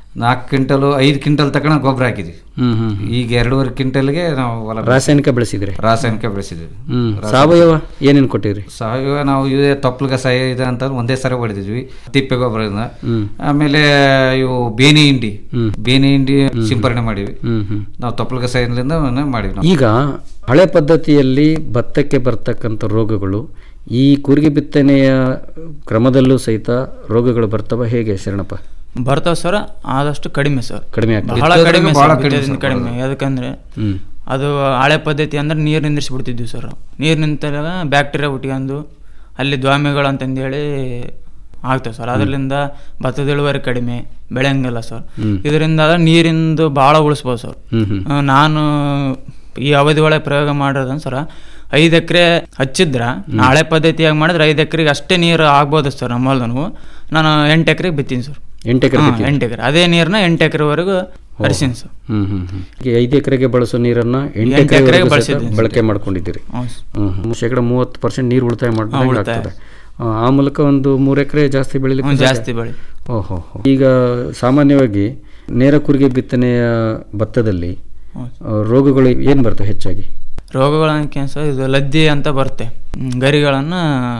ನಾಲ್ಕು ಕ್ವಿಂಟಲು ಐದು ಕ್ವಿಂಟಲ್ ತಗೊಂಡು ಗೊಬ್ಬರ ಹಾಕಿದ್ವಿ ಹ್ಮ್ ಹ್ಮ್ ಈಗ ಎರಡೂವರೆ ಕ್ವಿಂಟಲ್ಗೆ ನಾವು ಹೊಲ ರಾಸಾಯನಿಕ ಬೆಳೆಸಿದ್ರಿ ರಾಸಾಯನಿಕ ಬೆಳೆಸಿದ್ವಿ ಹ್ಮ್ ಸಾವಯವ ಏನೇನು ಕೊಟ್ಟಿರಿ ಸಾವಯವ ನಾವು ಇದೇ ತೊಪ್ಲಗ ಸಹಾಯ ಇದೆ ಅಂತ ಒಂದೇ ಸರಿ ಹೊಡೆದಿದ್ವಿ ತಿಪ್ಪೆ ಗೊಬ್ಬರದಿಂದ ಹ್ಮ್. ಆಮೇಲೆ ಇವು ಬೇನೆ ಹಿಂಡಿ ಹ್ಮ್. ಬೇನೆ ಹಿಂಡಿ ಸಿಂಪರಣೆ ಮಾಡಿವಿ ಹ್ಮ್ ಹ್ಮ್ ನಾವು ತೊಪ್ಲಗ ಸಹಾಯದಿಂದ ಮಾಡಿವಿ ನಾವು ಈಗ ಹಳೆ ಪದ್ಧತಿಯಲ್ಲಿ ಭತ್ತಕ್ಕೆ ಬರ್ತಕ್ಕಂಥ ರೋಗಗಳು ಈ ಕೂರಿಗೆ ಬಿತ್ತನೆಯ ಕ್ರಮದಲ್ಲೂ ಸಹಿತ ರೋಗಗಳು ಬರ್ತವ ಹೇಗೆ ಶರಣಪ್ಪ ಬರ್ತಾವ ಸರ್ ಆದಷ್ಟು ಕಡಿಮೆ ಸರ್ ಕಡಿಮೆ ಆಗ್ತದೆ. ಬಹಳ ಬಿತ್ತೋದ್ರಿಂದ ಕಡಿಮೆ ಬಹಳ ಸರ್, ಕಡಿಮೆ ಬಿತ್ತೋದ್ರಿಂದ ಸರ್, ಕಡಿಮೆ ಬರೋದು. ಯಾಕಂದ್ರೆ ಹ್ಮ್ ಅದು ಹಳೆ ಪದ್ಧತಿ ಅಂದ್ರೆ ನೀರು ನಿಂದಿರಿಸಿ ಸರ್ ನೀರು ನಿಂತಾಗ ಬ್ಯಾಕ್ಟೀರಿಯಾ ಹುಟ್ಕೊಂಡು ಅಲ್ಲಿ ದ್ವಾಮಿಗಳು ಅಂತಂದೇಳಿ ಆಗ್ತವೆ ಸರ್ ಅದರಿಂದ ಭತ್ತದ ಇಳುವರಿ ಕಡಿಮೆ ಬೆಳೆಯಂಗಿಲ್ಲ ಸರ್ ಹ್ಮ್. ಇದರಿಂದ ನೀರಿಂದು ಭಾಳ ಉಳಿಸ್ಬೋದು ಸರ್ ಹ್ಮ್ ಹ್ಮ್ ಆ, ನಾನು ಈ ಅವಧಿ ಒಳಗೆ ಪ್ರಯೋಗ ಮಾಡಿರೋದನ್ ಸರ ಐದು ಎಕರೆ ಹಚ್ಚಿದ್ರ ಹಳೆ ಪದ್ಧತಿಯಾಗಿ ಮಾಡಿದ್ರೆ ಐದು ಎಕರೆಗೆ ಅಷ್ಟೇ ನೀರು ಆಗ್ಬೋದು ಸರ್ ನಮ್ಮ ಹೊಲ್ದನು ನಾನು ಎಂಟು ಎಕರೆಗೆ ಬಿತ್ತೀನಿ ಸರ್ ಎಂಟು ಎಕರೆ ಹಾ, ಬಿತ್ತೀರಿ? ಎಂಟು ಎಕರೆ ಅದೇ ನೀರನ್ನ ಎಂಟು ಎಕರೆವರೆಗೂ ಹರಿಸೀನಿ ಸರ್ ಹ್ಮ್ ಹ್ಮ್ ಹ್ಮ್ ಈಗ ಐದು ಎಕರೆಗೆ ಬಳಸೋ ನೀರನ್ನ ಎಂಟು ಎಂಟು ಎಕರೆಗೆ ಎಕರೆಗೆ ಬಳಸಿದ್ದೀನಿ ಸರ್. ಬಳಕೆ ಮಾಡ್ಕೊಂಡಿದ್ದೀರಿ ಹೌದು ಹ್ಮ್ ಹ್ಮ್. ಶೇಕಡ ಮೂವತ್ತು ಪರ್ಸೆಂಟ್ ನೀರು ಉಳಿತಾಯ ಹಾ, ಮಾಡಿದ್ರೆ ಉಳಿತಾಯ. ಆಗ್ತದೆ ಆ, ಆ ಮೂಲಕ ಒಂದು ಮೂರು ಎಕರೆ ಜಾಸ್ತಿ ಬೆಳಿಲಿಕ್ಕೆ ಹ್ಮ್, ಸಾಧ್ಯ? ಜಾಸ್ತಿ ಬೆಳೆ. ಓಹೋ ಹೋ. ಈಗ ಸಾಮಾನ್ಯವಾಗಿ ನೇರ ಕುರಿಗೆ ಬಿತ್ತನೆಯ ಭತ್ತದಲ್ಲಿ ಹೌದು. ಆ, ರೋಗಗಳು ಏನು ಬರ್ತವೆ ಹೆಚ್ಚಾಗಿ ರೋಗಗಳನ್ನ ಸರ್ ಇದು ಲದ್ದಿ ಅಂತ ಬರುತ್ತೆ ಹ್ಮ್, ಗರಿಗಳನ್ನ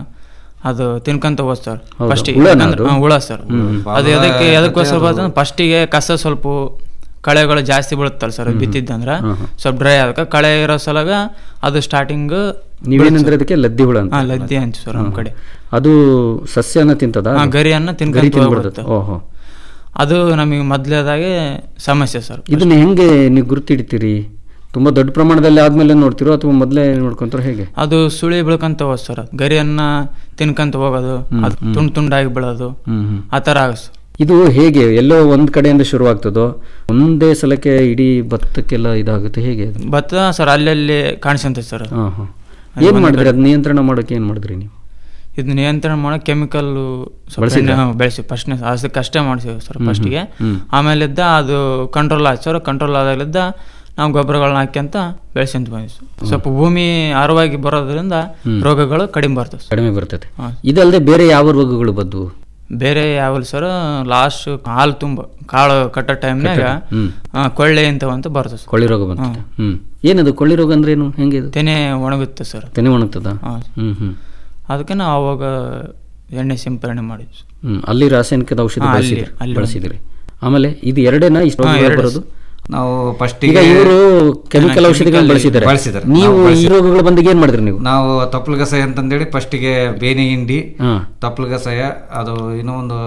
ಅದು ತಿನ್ಕೊಂತ ಹೋದ್ ಸರ್ ಹೌದಾ? ಫಸ್ಟ್ ಹುಳನಾ ಅದು? ಹುಳ ಸರ್ ಹ್ಮ್. ಅದು ಎದಕ್ಕೆ ಭಾಳ ಎದಕ್ಕೋಸ್ಕರ ಅದು- ಬರ್ತಂದ್ರೆ ಫಸ್ಟಿಗೆ ಕಸ ಸ್ವಲ್ಪ ಕಳೆಗಳು ಜಾಸ್ತಿ ಬೀಳುತ್ತಲ್ಲ ಸರ್ ಅದು ಬಿತ್ತಿದ್ದಂದ್ರ ಹ್ಮ್, ಹ್ಮ್. ಸ್ವಲ್ಪ ಡ್ರೈ ಆದಕ್ಕೆ ಕಳೆ ಇರೋ ಸಲಗ ಅದು ಸ್ಟಾರ್ಟಿಂಗ್ ನೀವೇನಂದ್ರೆ ಅದಕ್ಕೆ ಲದ್ದಿ ಹುಳ ಅಂತ ಹಾ ಲದ್ದಿ ಹಂಚು ಸರ್ ನಮ್ಮ ಹ್ಮ್. ಕಡೆ ಅದು ಸಸ್ಯನ ತಿಂತದ ಹಾ, ಗರಿಯನ್ನ ತಿನ್ಕೊಂತ ಗರಿ ತಿಂದ್ಬಿಡ್ತದೆ. ಹೋಗ್ಬಿಡುತ್ತೆ. ಓಹೋ ಅದು ನಮಗೆ ಮೊದ್ಲೇದಾಗೆ ಸಮಸ್ಯೆ ಸರ್ ಇದನ್ನ ಹೆಂಗೆ ನೀವು ಗುರುತಿಡ್ತೀರಿ ತುಂಬಾ ದೊಡ್ಡ ಪ್ರಮಾಣದಲ್ಲಿ ಆದ್ಮೇಲೆ ನೋಡ್ತಿರೋ ಅಥವಾ ಮೊದಲೇ ನೋಡ್ಕೊಂತಾರೋ ಹೇಗೆ ಅದು ಸುಳಿ ಬೀಳ್ಕೊಂತ ಹೋದ್ ಸರ್ ಗರಿಯನ್ನ ತಿನ್ಕೊಂತ ಹೋಗೋದು ಹ್ಮ್, ಅದು ಹ್ಮ್. ತುಂಡು ತುಂಡಾಗಿ ಬೀಳೋದು ಹ್ಮ್, ಹ್ಮ್. ಆ ಥರ ಆಗುತ್ತೆ ಸರ್ ಇದು ಹೇಗೆ ಎಲ್ಲೋ ಒಂದ್ ಕಡೆಯಿಂದ ಶುರುವಾಗ್ತದೋ ಒಂದೇ ಸಲಕ್ಕೆ ಇಡೀ ಭತ್ತಕ್ಕೆಲ್ಲ ಇದಾಗುತ್ತೆ ಹೇಗೆ ಅದು? ಭತ್ತ ಸರ್ ಅಲ್ಲಲ್ಲಿ ಕಾಣಿಸ್ಕೊಂತೈತೆ ಸರ್ ಅದು. ಹಾ, ಹಾ. ಅದು ಏನ್ ಒಂದ್ ಮಾಡಿದ್ರಿ ಕಡೆ- ಅದ್ ನಿಯಂತ್ರಣ ಮಾಡೋಕೆ ಏನ್ ಮಾಡಿದ್ರಿ ನೀವು ಇದು ನಿಯಂತ್ರಣ ಮಾಡೋ ಕೆಮಿಕಲ್ ಬಳಸಿದ್ರಾ? ಬೆಳೆಸಿ ಫಸ್ಟ್ನೇ ಅದಕ್ಕೆ ಅಷ್ಟೇ ಮಾಡಿಸಿವಿ ಸರ್ ಹ್ಮ್, ಫಸ್ಟಿಗೆ ಹ್ಮ್. ಆಮೇಲಿದ್ದ ಅದು ಕಂಟ್ರೋಲ್ ಆಯ್ತು ಸರ್ ಕಂಟ್ರೋಲ್ ಆದಾಗಲಿದ್ದ ನಾವು ಗೊಬ್ಬರಗಳನ್ನ ಹಾಕ್ಯಂತ ಬೆಳೆಸ್ಕೊಂತ ಬಂದ್ವಿ ಸರ್. ಸ್ವಲ್ಪ ಭೂಮಿ ಆರವಾಗಿ ಬರೋದ್ರಿಂದ ಹ್ಮ್. ರೋಗಗಳು ಕಡಿಮೆ ಬರ್ತವೆ ಸರ್. ಕಡಿಮೆ ಬರ್ತದೆ ಹಾ. ಇದಲ್ಲದೆ ಬೇರೆ ಯಾವ ರೋಗಗಳು ಬಂದ್ವು ಬೇರೆ ಯಾವಲ್ ಸರ್ ಲಾಸ್ಟ್ ಹಾಲು ತುಂಬ ಕಾಳು ಕಟ್ಟೋ ಟೈಮ್ನಾಗ ಕಟ್ಟೋ- ಹ್ಮ್. ಕೊಳ್ಳೆ ಇಂಥವಂತ ಬರ್ತದೆ ಸರ್ ಕೊಳ್ಳಿ ರೋಗ ಬರ್ತದೆ ಹ್ಮ್ ಏನದು ಕೊಳ್ಳಿ ರೋಗ ಅಂದ್ರೆ ಏನು ಹೆಂಗೆ ಇದು ತೆನೆ ಒಣಗುತ್ತೆ ಸರ್ ತೆನೆ ಒಣಗ್ತದ ಹಾ. ಹ್ಮ್ ಹ್ಮ್ ಅದಕ್ಕೆ ನಾವು ಅವಾಗ ಎಣ್ಣೆ ಸಿಂಪರಣೆ ಮಾಡಿದ್ವಿ ಸರ್. ಹ್ಮ್ ಅಲ್ಲಿ ರಾಸಾಯನಿಕದ ಔಷಧಿ ಹಾ, ಅಲ್ಲಿ- ಬಳಸಿದ್ರಿ ಅಲ್ಲಿ ಬಳಸಿದ್ರಿ ಆಮೇಲೆ ಇದು ಎರಡೇನಾ ಇಷ್ಟು ಹಾ, ರೋಗಗಳು ಎರಡೇ ಬರೋದು ನಾವು ಫಸ್ಟ್ ಈಗ ಇವರು ಕೆಮಿಕಲ್ ಔಷಧಿಗಳನ್ನ ಬಳಸಿದ್ದಾರೆ ಬಳಸಿದ್ದಾರೆ ನೀವು ನಾವು ಈ ಬಳಸಿ- ರೋಗಗಳು ಬಂದಾಗ ಏನ್ ಮಾಡಿದ್ರಿ ನೀವು ನಾವು ತಪ್ಪಲಗಸಾಯ ಅಂತಂದೇಳಿ ಫಸ್ಟಿಗೆ ಬೇನೆ ಹಿಂಡಿ ಹಾ. ತಪ್ಪಲಗಸಾಯ ಅದು ಇನ್ನೂ ಒಂದು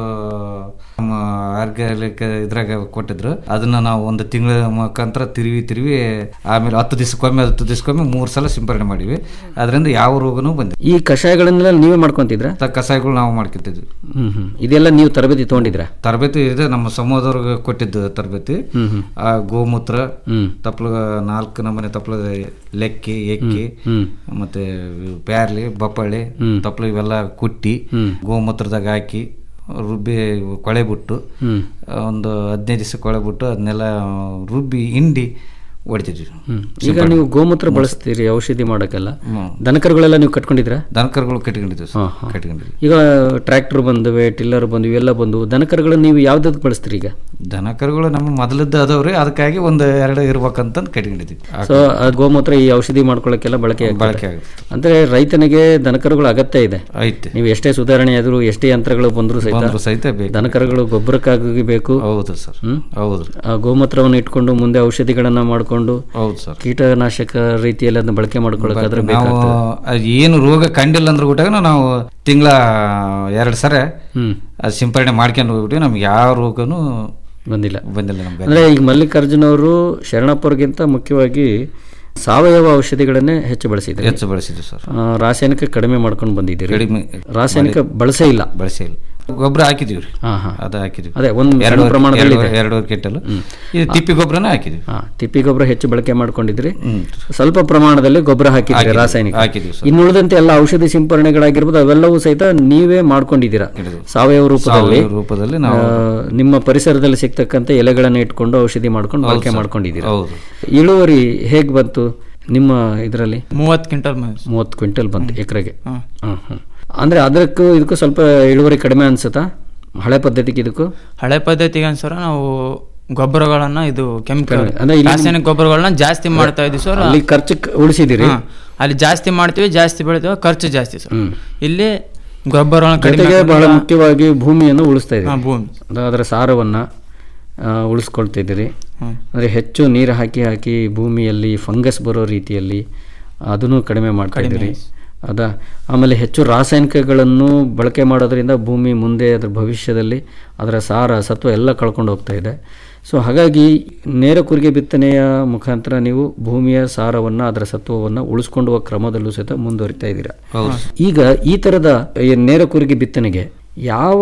ನಮ್ಮ ಆರ್ಗ್ಯಾನಿಕ್ ಇದ್ರಾಗ ಕೊಟ್ಟಿದ್ರು ಅದನ್ನ ನಾವು ಒಂದು ತಿಂಗಳ ಮುಖಾಂತರ ತಿರುವಿ ತಿರುವಿ ಆಮೇಲೆ ಹತ್ತು ದಿವಸಕ್ಕೊಮ್ಮೆ ಹತ್ತು ದಿವಸಕ್ಕೊಮ್ಮೆ ಮೂರು ಸಲ ಸಿಂಪರಣೆ ಮಾಡಿವಿ ಅದರಿಂದ ಯಾವ ರೋಗನೂ ಬಂದಿಲ್ಲ ಈ ಕಷಾಯಗಳನ್ನೆಲ್ಲ ನೀವೇ ಮಾಡ್ಕೊಂತಿದ್ರ ತ- ಕಷಾಯಗಳು ನಾವು ಮಾಡ್ಕೊತಿದ್ವಿ ಹ್ಮ್ ಹ್ಮ್ ಇದೆಲ್ಲ ನೀವು ತರಬೇತಿ ತಗೊಂಡಿದ್ರ ತರಬೇತಿ ಇದೆ ನಮ್ಮ ಸಮೂಹದವ್ರಿಗೆ ಕೊಟ್ಟಿದ್ದು ತರಬೇತಿ ಹ್ಮ್ ಹ್ಮ್. ಆ ಗೋಮೂತ್ರ ಹ್ಮ್. ತಪ್ಪಲ ನಾಲ್ಕು ನಮೂನೆ ತಪ್ಪಲ ಲೆಕ್ಕಿ ಎಕ್ಕಿ ಹ್ಮ್. ಮತ್ತೆ ಪ್ಯಾರ್ಲಿ ಬಪ್ಪಳ್ಳಿ ಹ್ಮ್. ತಪ್ಪಲು ಇವೆಲ್ಲ ಕುಟ್ಟಿ ಹ್ಮ್. ಗೋಮೂತ್ರದಾಗ ಹಾಕಿ ರುಬ್ಬಿ ಕೊಳೆ ಬಿಟ್ಟು ಹ್ಮ್. ಒಂದು ಹದಿನೈದು ದಿವಸ ಕೊಳೆ ಬಿಟ್ಟು ಅದನ್ನೆಲ್ಲ ರುಬ್ಬಿ ಹಿಂಡಿ ಹೊಡಿತಿದ್ವಿ ಹ್ಮ್. ಈಗ ನೀವು ಗೋಮೂತ್ರ ಬಳಸ್ತೀರಿ ಔಷಧಿ ಮಾಡಕ್ಕೆಲ್ಲ ಹ್ಮ್. ದನಕರುಗಳೆಲ್ಲ ನೀವು ಕಟ್ಕೊಂಡಿದ್ರ ದನಕರುಗಳು ಕಟ್ಕೊಂಡಿದ್ವಿ ಹಾ, ಸರ್ ಹಾ. ಕಟ್ಕೊಂಡಿದ್ವಿ ಈಗ ಟ್ರ್ಯಾಕ್ಟರ್ ಬಂದವೆ ಟಿಲ್ಲರ್ ಬಂದು ಇವೆಲ್ಲ ಬಂದು ದನಕರುಗಳನ್ನ ನೀವು ಯಾವ್ದಕ್ಕೆ ಬಳಸ್ತೀರಿ ಈಗ ದನಕರುಗಳು ನಮ್ಮ ಮೊದಲದ್ದು ಅದಾವ್ರಿ ಅದಕ್ಕಾಗಿ ಒಂದು ಎರಡು ಇರ್ಬೇಕಂತಂದು ಕಟ್ಕೊಂಡಿದ್ವಿ ಸೊ ಅದು ಗೋಮೂತ್ರ ಈ ಔಷಧಿ ಮಾಡ್ಕೊಳ್ಳೋಕ್ಕೆಲ್ಲ ಬಳಕೆ ಆಗ್ತದೆ. ಬಳಕೆ ಆಗುತ್ತೆ. ಅಂದ್ರೆ ರೈತನಿಗೆ ದನಕರುಗಳು ಅಗತ್ಯ ಇದೆ ಐತೆ ನೀವು ಎಷ್ಟೇ ಸುಧಾರಣೆ ಆದ್ರೂ ಎಷ್ಟೇ ಯಂತ್ರಗಳು ಬಂದ್ರು ಸಹಿತ ಬಂದ್ರು ಸಹಿತ ಬೇಕು. ದನಕರುಗಳು ಗೊಬ್ಬರಕ್ಕಾಗಿ ಬೇಕು ಹೌದು ಸರ್ ಹ್ಮ್? ಹೌದು ಆ ಗೋಮೂತ್ರವನ್ನು ಇಟ್ಕೊಂಡು ಮುಂದೆ ಔಷಧಿಗಳನ್ನ ಮಾಡ್ಕೊಂಡು ಹೌದು ಸರ್ ಕೀಟನಾಶಕ ರೀತಿಯಲ್ಲಿ ಅದನ್ನ ಬಳಕೆ ಮಾಡ್ಕೊಳ್ಳೋಕಾದ್ರೆ ನಾವು ಬೇಕಾಗ್ತದೆ ಅದ್ ಏನು ರೋಗ ಕಂಡಿಲ್ಲ ಅಂದ್ರೆ ಊಟಾಗ ನಾವು ತಿಂಗಳ ಎರಡು ಸರ ಹ್ಮ್. ಅದು ಸಿಂಪರಣೆ ಮಾಡ್ಕೊಂಡು ಹೋಗ್ಬಿಟ್ಟು ನಮ್ಗೆ ಯಾವ ರೋಗನೂ ಬಂದಿಲ್ಲ ಬಂದಿಲ್ಲ ನಮ್ಗೆ ಅಂದ್ರೆ ಈಗ ಮಲ್ಲಿಕಾರ್ಜುನ ಅವರು ಶರಣಪ್ಪರಿಗಿಂತ ಮುಖ್ಯವಾಗಿ ಸಾವಯವ ಔಷಧಿಗಳನ್ನೇ ಹೆಚ್ಚು ಬಳಸಿದ್ದಾರೆ ಹೆಚ್ಚು ಬಳಸಿದ್ವಿ ಸರ್ ಆ, ರಾಸಾಯನಿಕ ಕಡಿಮೆ ಮಾಡ್ಕೊಂಡು ಬಂದಿದ್ದೀರಿ ಕಡಿಮೆ ರಾಸಾಯನಿಕ ಬಳಸೇ ಇಲ್ಲ ಬಳಸೇ ಇಲ್ಲ ಗೊಬ್ಬರ ಹಾಕಿದೀವಿ ರೀ ಹಾ, ಹಾ. ಅದು ಹಾಕಿದ್ವಿ ಅದೇ ಒಂದು ಸಣ್ಣ ಎರಡೂವರೆ- ಪ್ರಮಾಣದಲ್ಲಿ ಇದೆ. ಎರಡೂವರೆ- ಎರಡೂವರೆ ಕ್ವಿಂಟಲ್ ಇದು ತಿಪ್ಪಿ ಗೊಬ್ಬರನೇ ಹಾಕಿದ್ವಿ ಹಾ, ತಿಪ್ಪಿ ಗೊಬ್ಬರ ಹೆಚ್ಚು ಬಳಕೆ ಮಾಡ್ಕೊಂಡಿದ್ರಿ ಹ್ಮ್. ಸ್ವಲ್ಪ ಪ್ರಮಾಣದಲ್ಲಿ ಗೊಬ್ಬರ ಹಾಕಿದ್ರಿ ಹಾಕಿದ್ವಿ, ರಾಸಾಯನಿಕ ಹಾಕಿದ್ವಿ ಸರ್. ಇನ್ನುಳಿದಂತೆ ಎಲ್ಲ ಔಷಧಿ ಸಿಂಪರಣೆಗಳಾಗಿರ್ಬೋದು ಅವೆಲ್ಲವೂ ಸಹಿತ ನೀವೇ ಮಾಡ್ಕೊಂಡಿದ್ದೀರಾ ಸಾವಯವ ರೂಪದಲ್ಲಿ ಸಾವಯವ ರೂಪದಲ್ಲಿ ನಾವು ಆ, ನಿಮ್ಮ ಪರಿಸರದಲ್ಲಿ ಸಿಗ್ತಕ್ಕಂಥ ಎಲೆಗಳನ್ನ ಇಟ್ಕೊಂಡು ಔಷಧಿ ಮಾಡ್ಕೊಂಡು ಹೌದು ಬಳಕೆ ಸರ್. ಮಾಡ್ಕೊಂಡಿದ್ದೀರಾ ಹೌದು. ಇಳುವರಿ ಹೇಗ್ ಬಂತು ನಿಮ್ಮ ಇದರಲ್ಲಿ ಮೂವತ್ತು ಕ್ವಿಂಟಲ್ ಬಂದಿದೆ ಸರ್. ಮೂವತ್ತು ಕ್ವಿಂಟಲ್ ಬಂತು ಎಕರೆಗೆ ಹ್ಮ್. ಅಂದ್ರೆ ಅದಕ್ಕೂ ಇದಕ್ಕೂ ಸ್ವಲ್ಪ ಇಳುವರಿ ಕಡಿಮೆ ಅನ್ಸುತ್ತಾ ಹಳೆ ಪದ್ಧತಿಗೆ ಇದಕ್ಕೂ ಹಳೆ ಪದ್ಧತಿಗೆ ಅನ್ಸರ ನಾವು ಗೊಬ್ಬರಗಳನ್ನ ಇದು ಕೆಮಿಕಲ್ ಕಡಿಮೆ. ಅಂದ್ರೆ ಇಲ್ಲಿ ರಾಸಾಯನಿಕ ಗೊಬ್ಬರಗಳನ್ನ ಜಾಸ್ತಿ ಮಾಡ್ತಾ ಇದ್ವಿ ಸರ್ ಅಲ್ಲಿ ಖರ್ಚು ಕ- ಉಳಿಸಿದಿರಿ ಹಾ. ಅಲ್ಲಿ ಜಾಸ್ತಿ ಮಾಡ್ತೀವಿ ಜಾಸ್ತಿ ಬೆಳಿತೀವಿ ಖರ್ಚು ಜಾಸ್ತಿ ಸರ್ ಹ್ಮ್. ಇಲ್ಲಿ ಗೊಬ್ಬರಗಳನ್ನ ಕಡಿಮೆ ಜೊತೆಗೆ ಬಹಳ ಹಾಕೋದ್ರಿಂದ- ಮುಖ್ಯವಾಗಿ ಭೂಮಿಯನ್ನು ಉಳಿಸ್ತಾ ಹಾ, ಇದ್ದೀರಿ ಭೂಮಿ. ಅದು ಅದರ ಸಾರವನ್ನ ಆ, ಉಳಿಸ್ಕೊಳ್ತಿದ್ದೀರಿ ಹ್ಮ್. ಅಂದರೆ ಹೆಚ್ಚು ನೀರು ಹಾಕಿ ಹಾಕಿ ಭೂಮಿಯಲ್ಲಿ ಫಂಗಸ್ ಬರೋ ರೀತಿಯಲ್ಲಿ ಅದನ್ನು ಕಡಿಮೆ ಮಾಡ್ತಾ ಕಡಿಮೆ. ಇದ್ದೀರಿ ಅದ ಆಮೇಲೆ ಹೆಚ್ಚು ರಾಸಾಯನಿಕಗಳನ್ನು ಬಳಕೆ ಮಾಡೋದ್ರಿಂದ ಭೂಮಿ ಮುಂದೆ ಅದರ ಭವಿಷ್ಯದಲ್ಲಿ ಅದರ ಸಾರ ಸತ್ವ ಎಲ್ಲ ಕಳ್ಕೊಂಡು ಹೋಗ್ತಾ ಇದೆ ಸೊ ಹಾಗಾಗಿ ನೇರ ಕುರಿಗೆ ಬಿತ್ತನೆಯ ಮುಖಾಂತರ ನೀವು ಭೂಮಿಯ ಸಾರವನ್ನು ಅದರ ಸತ್ವವನ್ನು ಉಳಿಸ್ಕೊಂಡು ಹೋಗೋ ಕ್ರಮದಲ್ಲೂ ಸಹಿತ ಮುಂದುವರಿತಾ ಇದ್ದೀರಾ ಹೌದು. ಈಗ ಈ ಥರದ ಈ ನೇರ ಕುರಿಗೆ ಬಿತ್ತನೆಗೆ ಯಾವ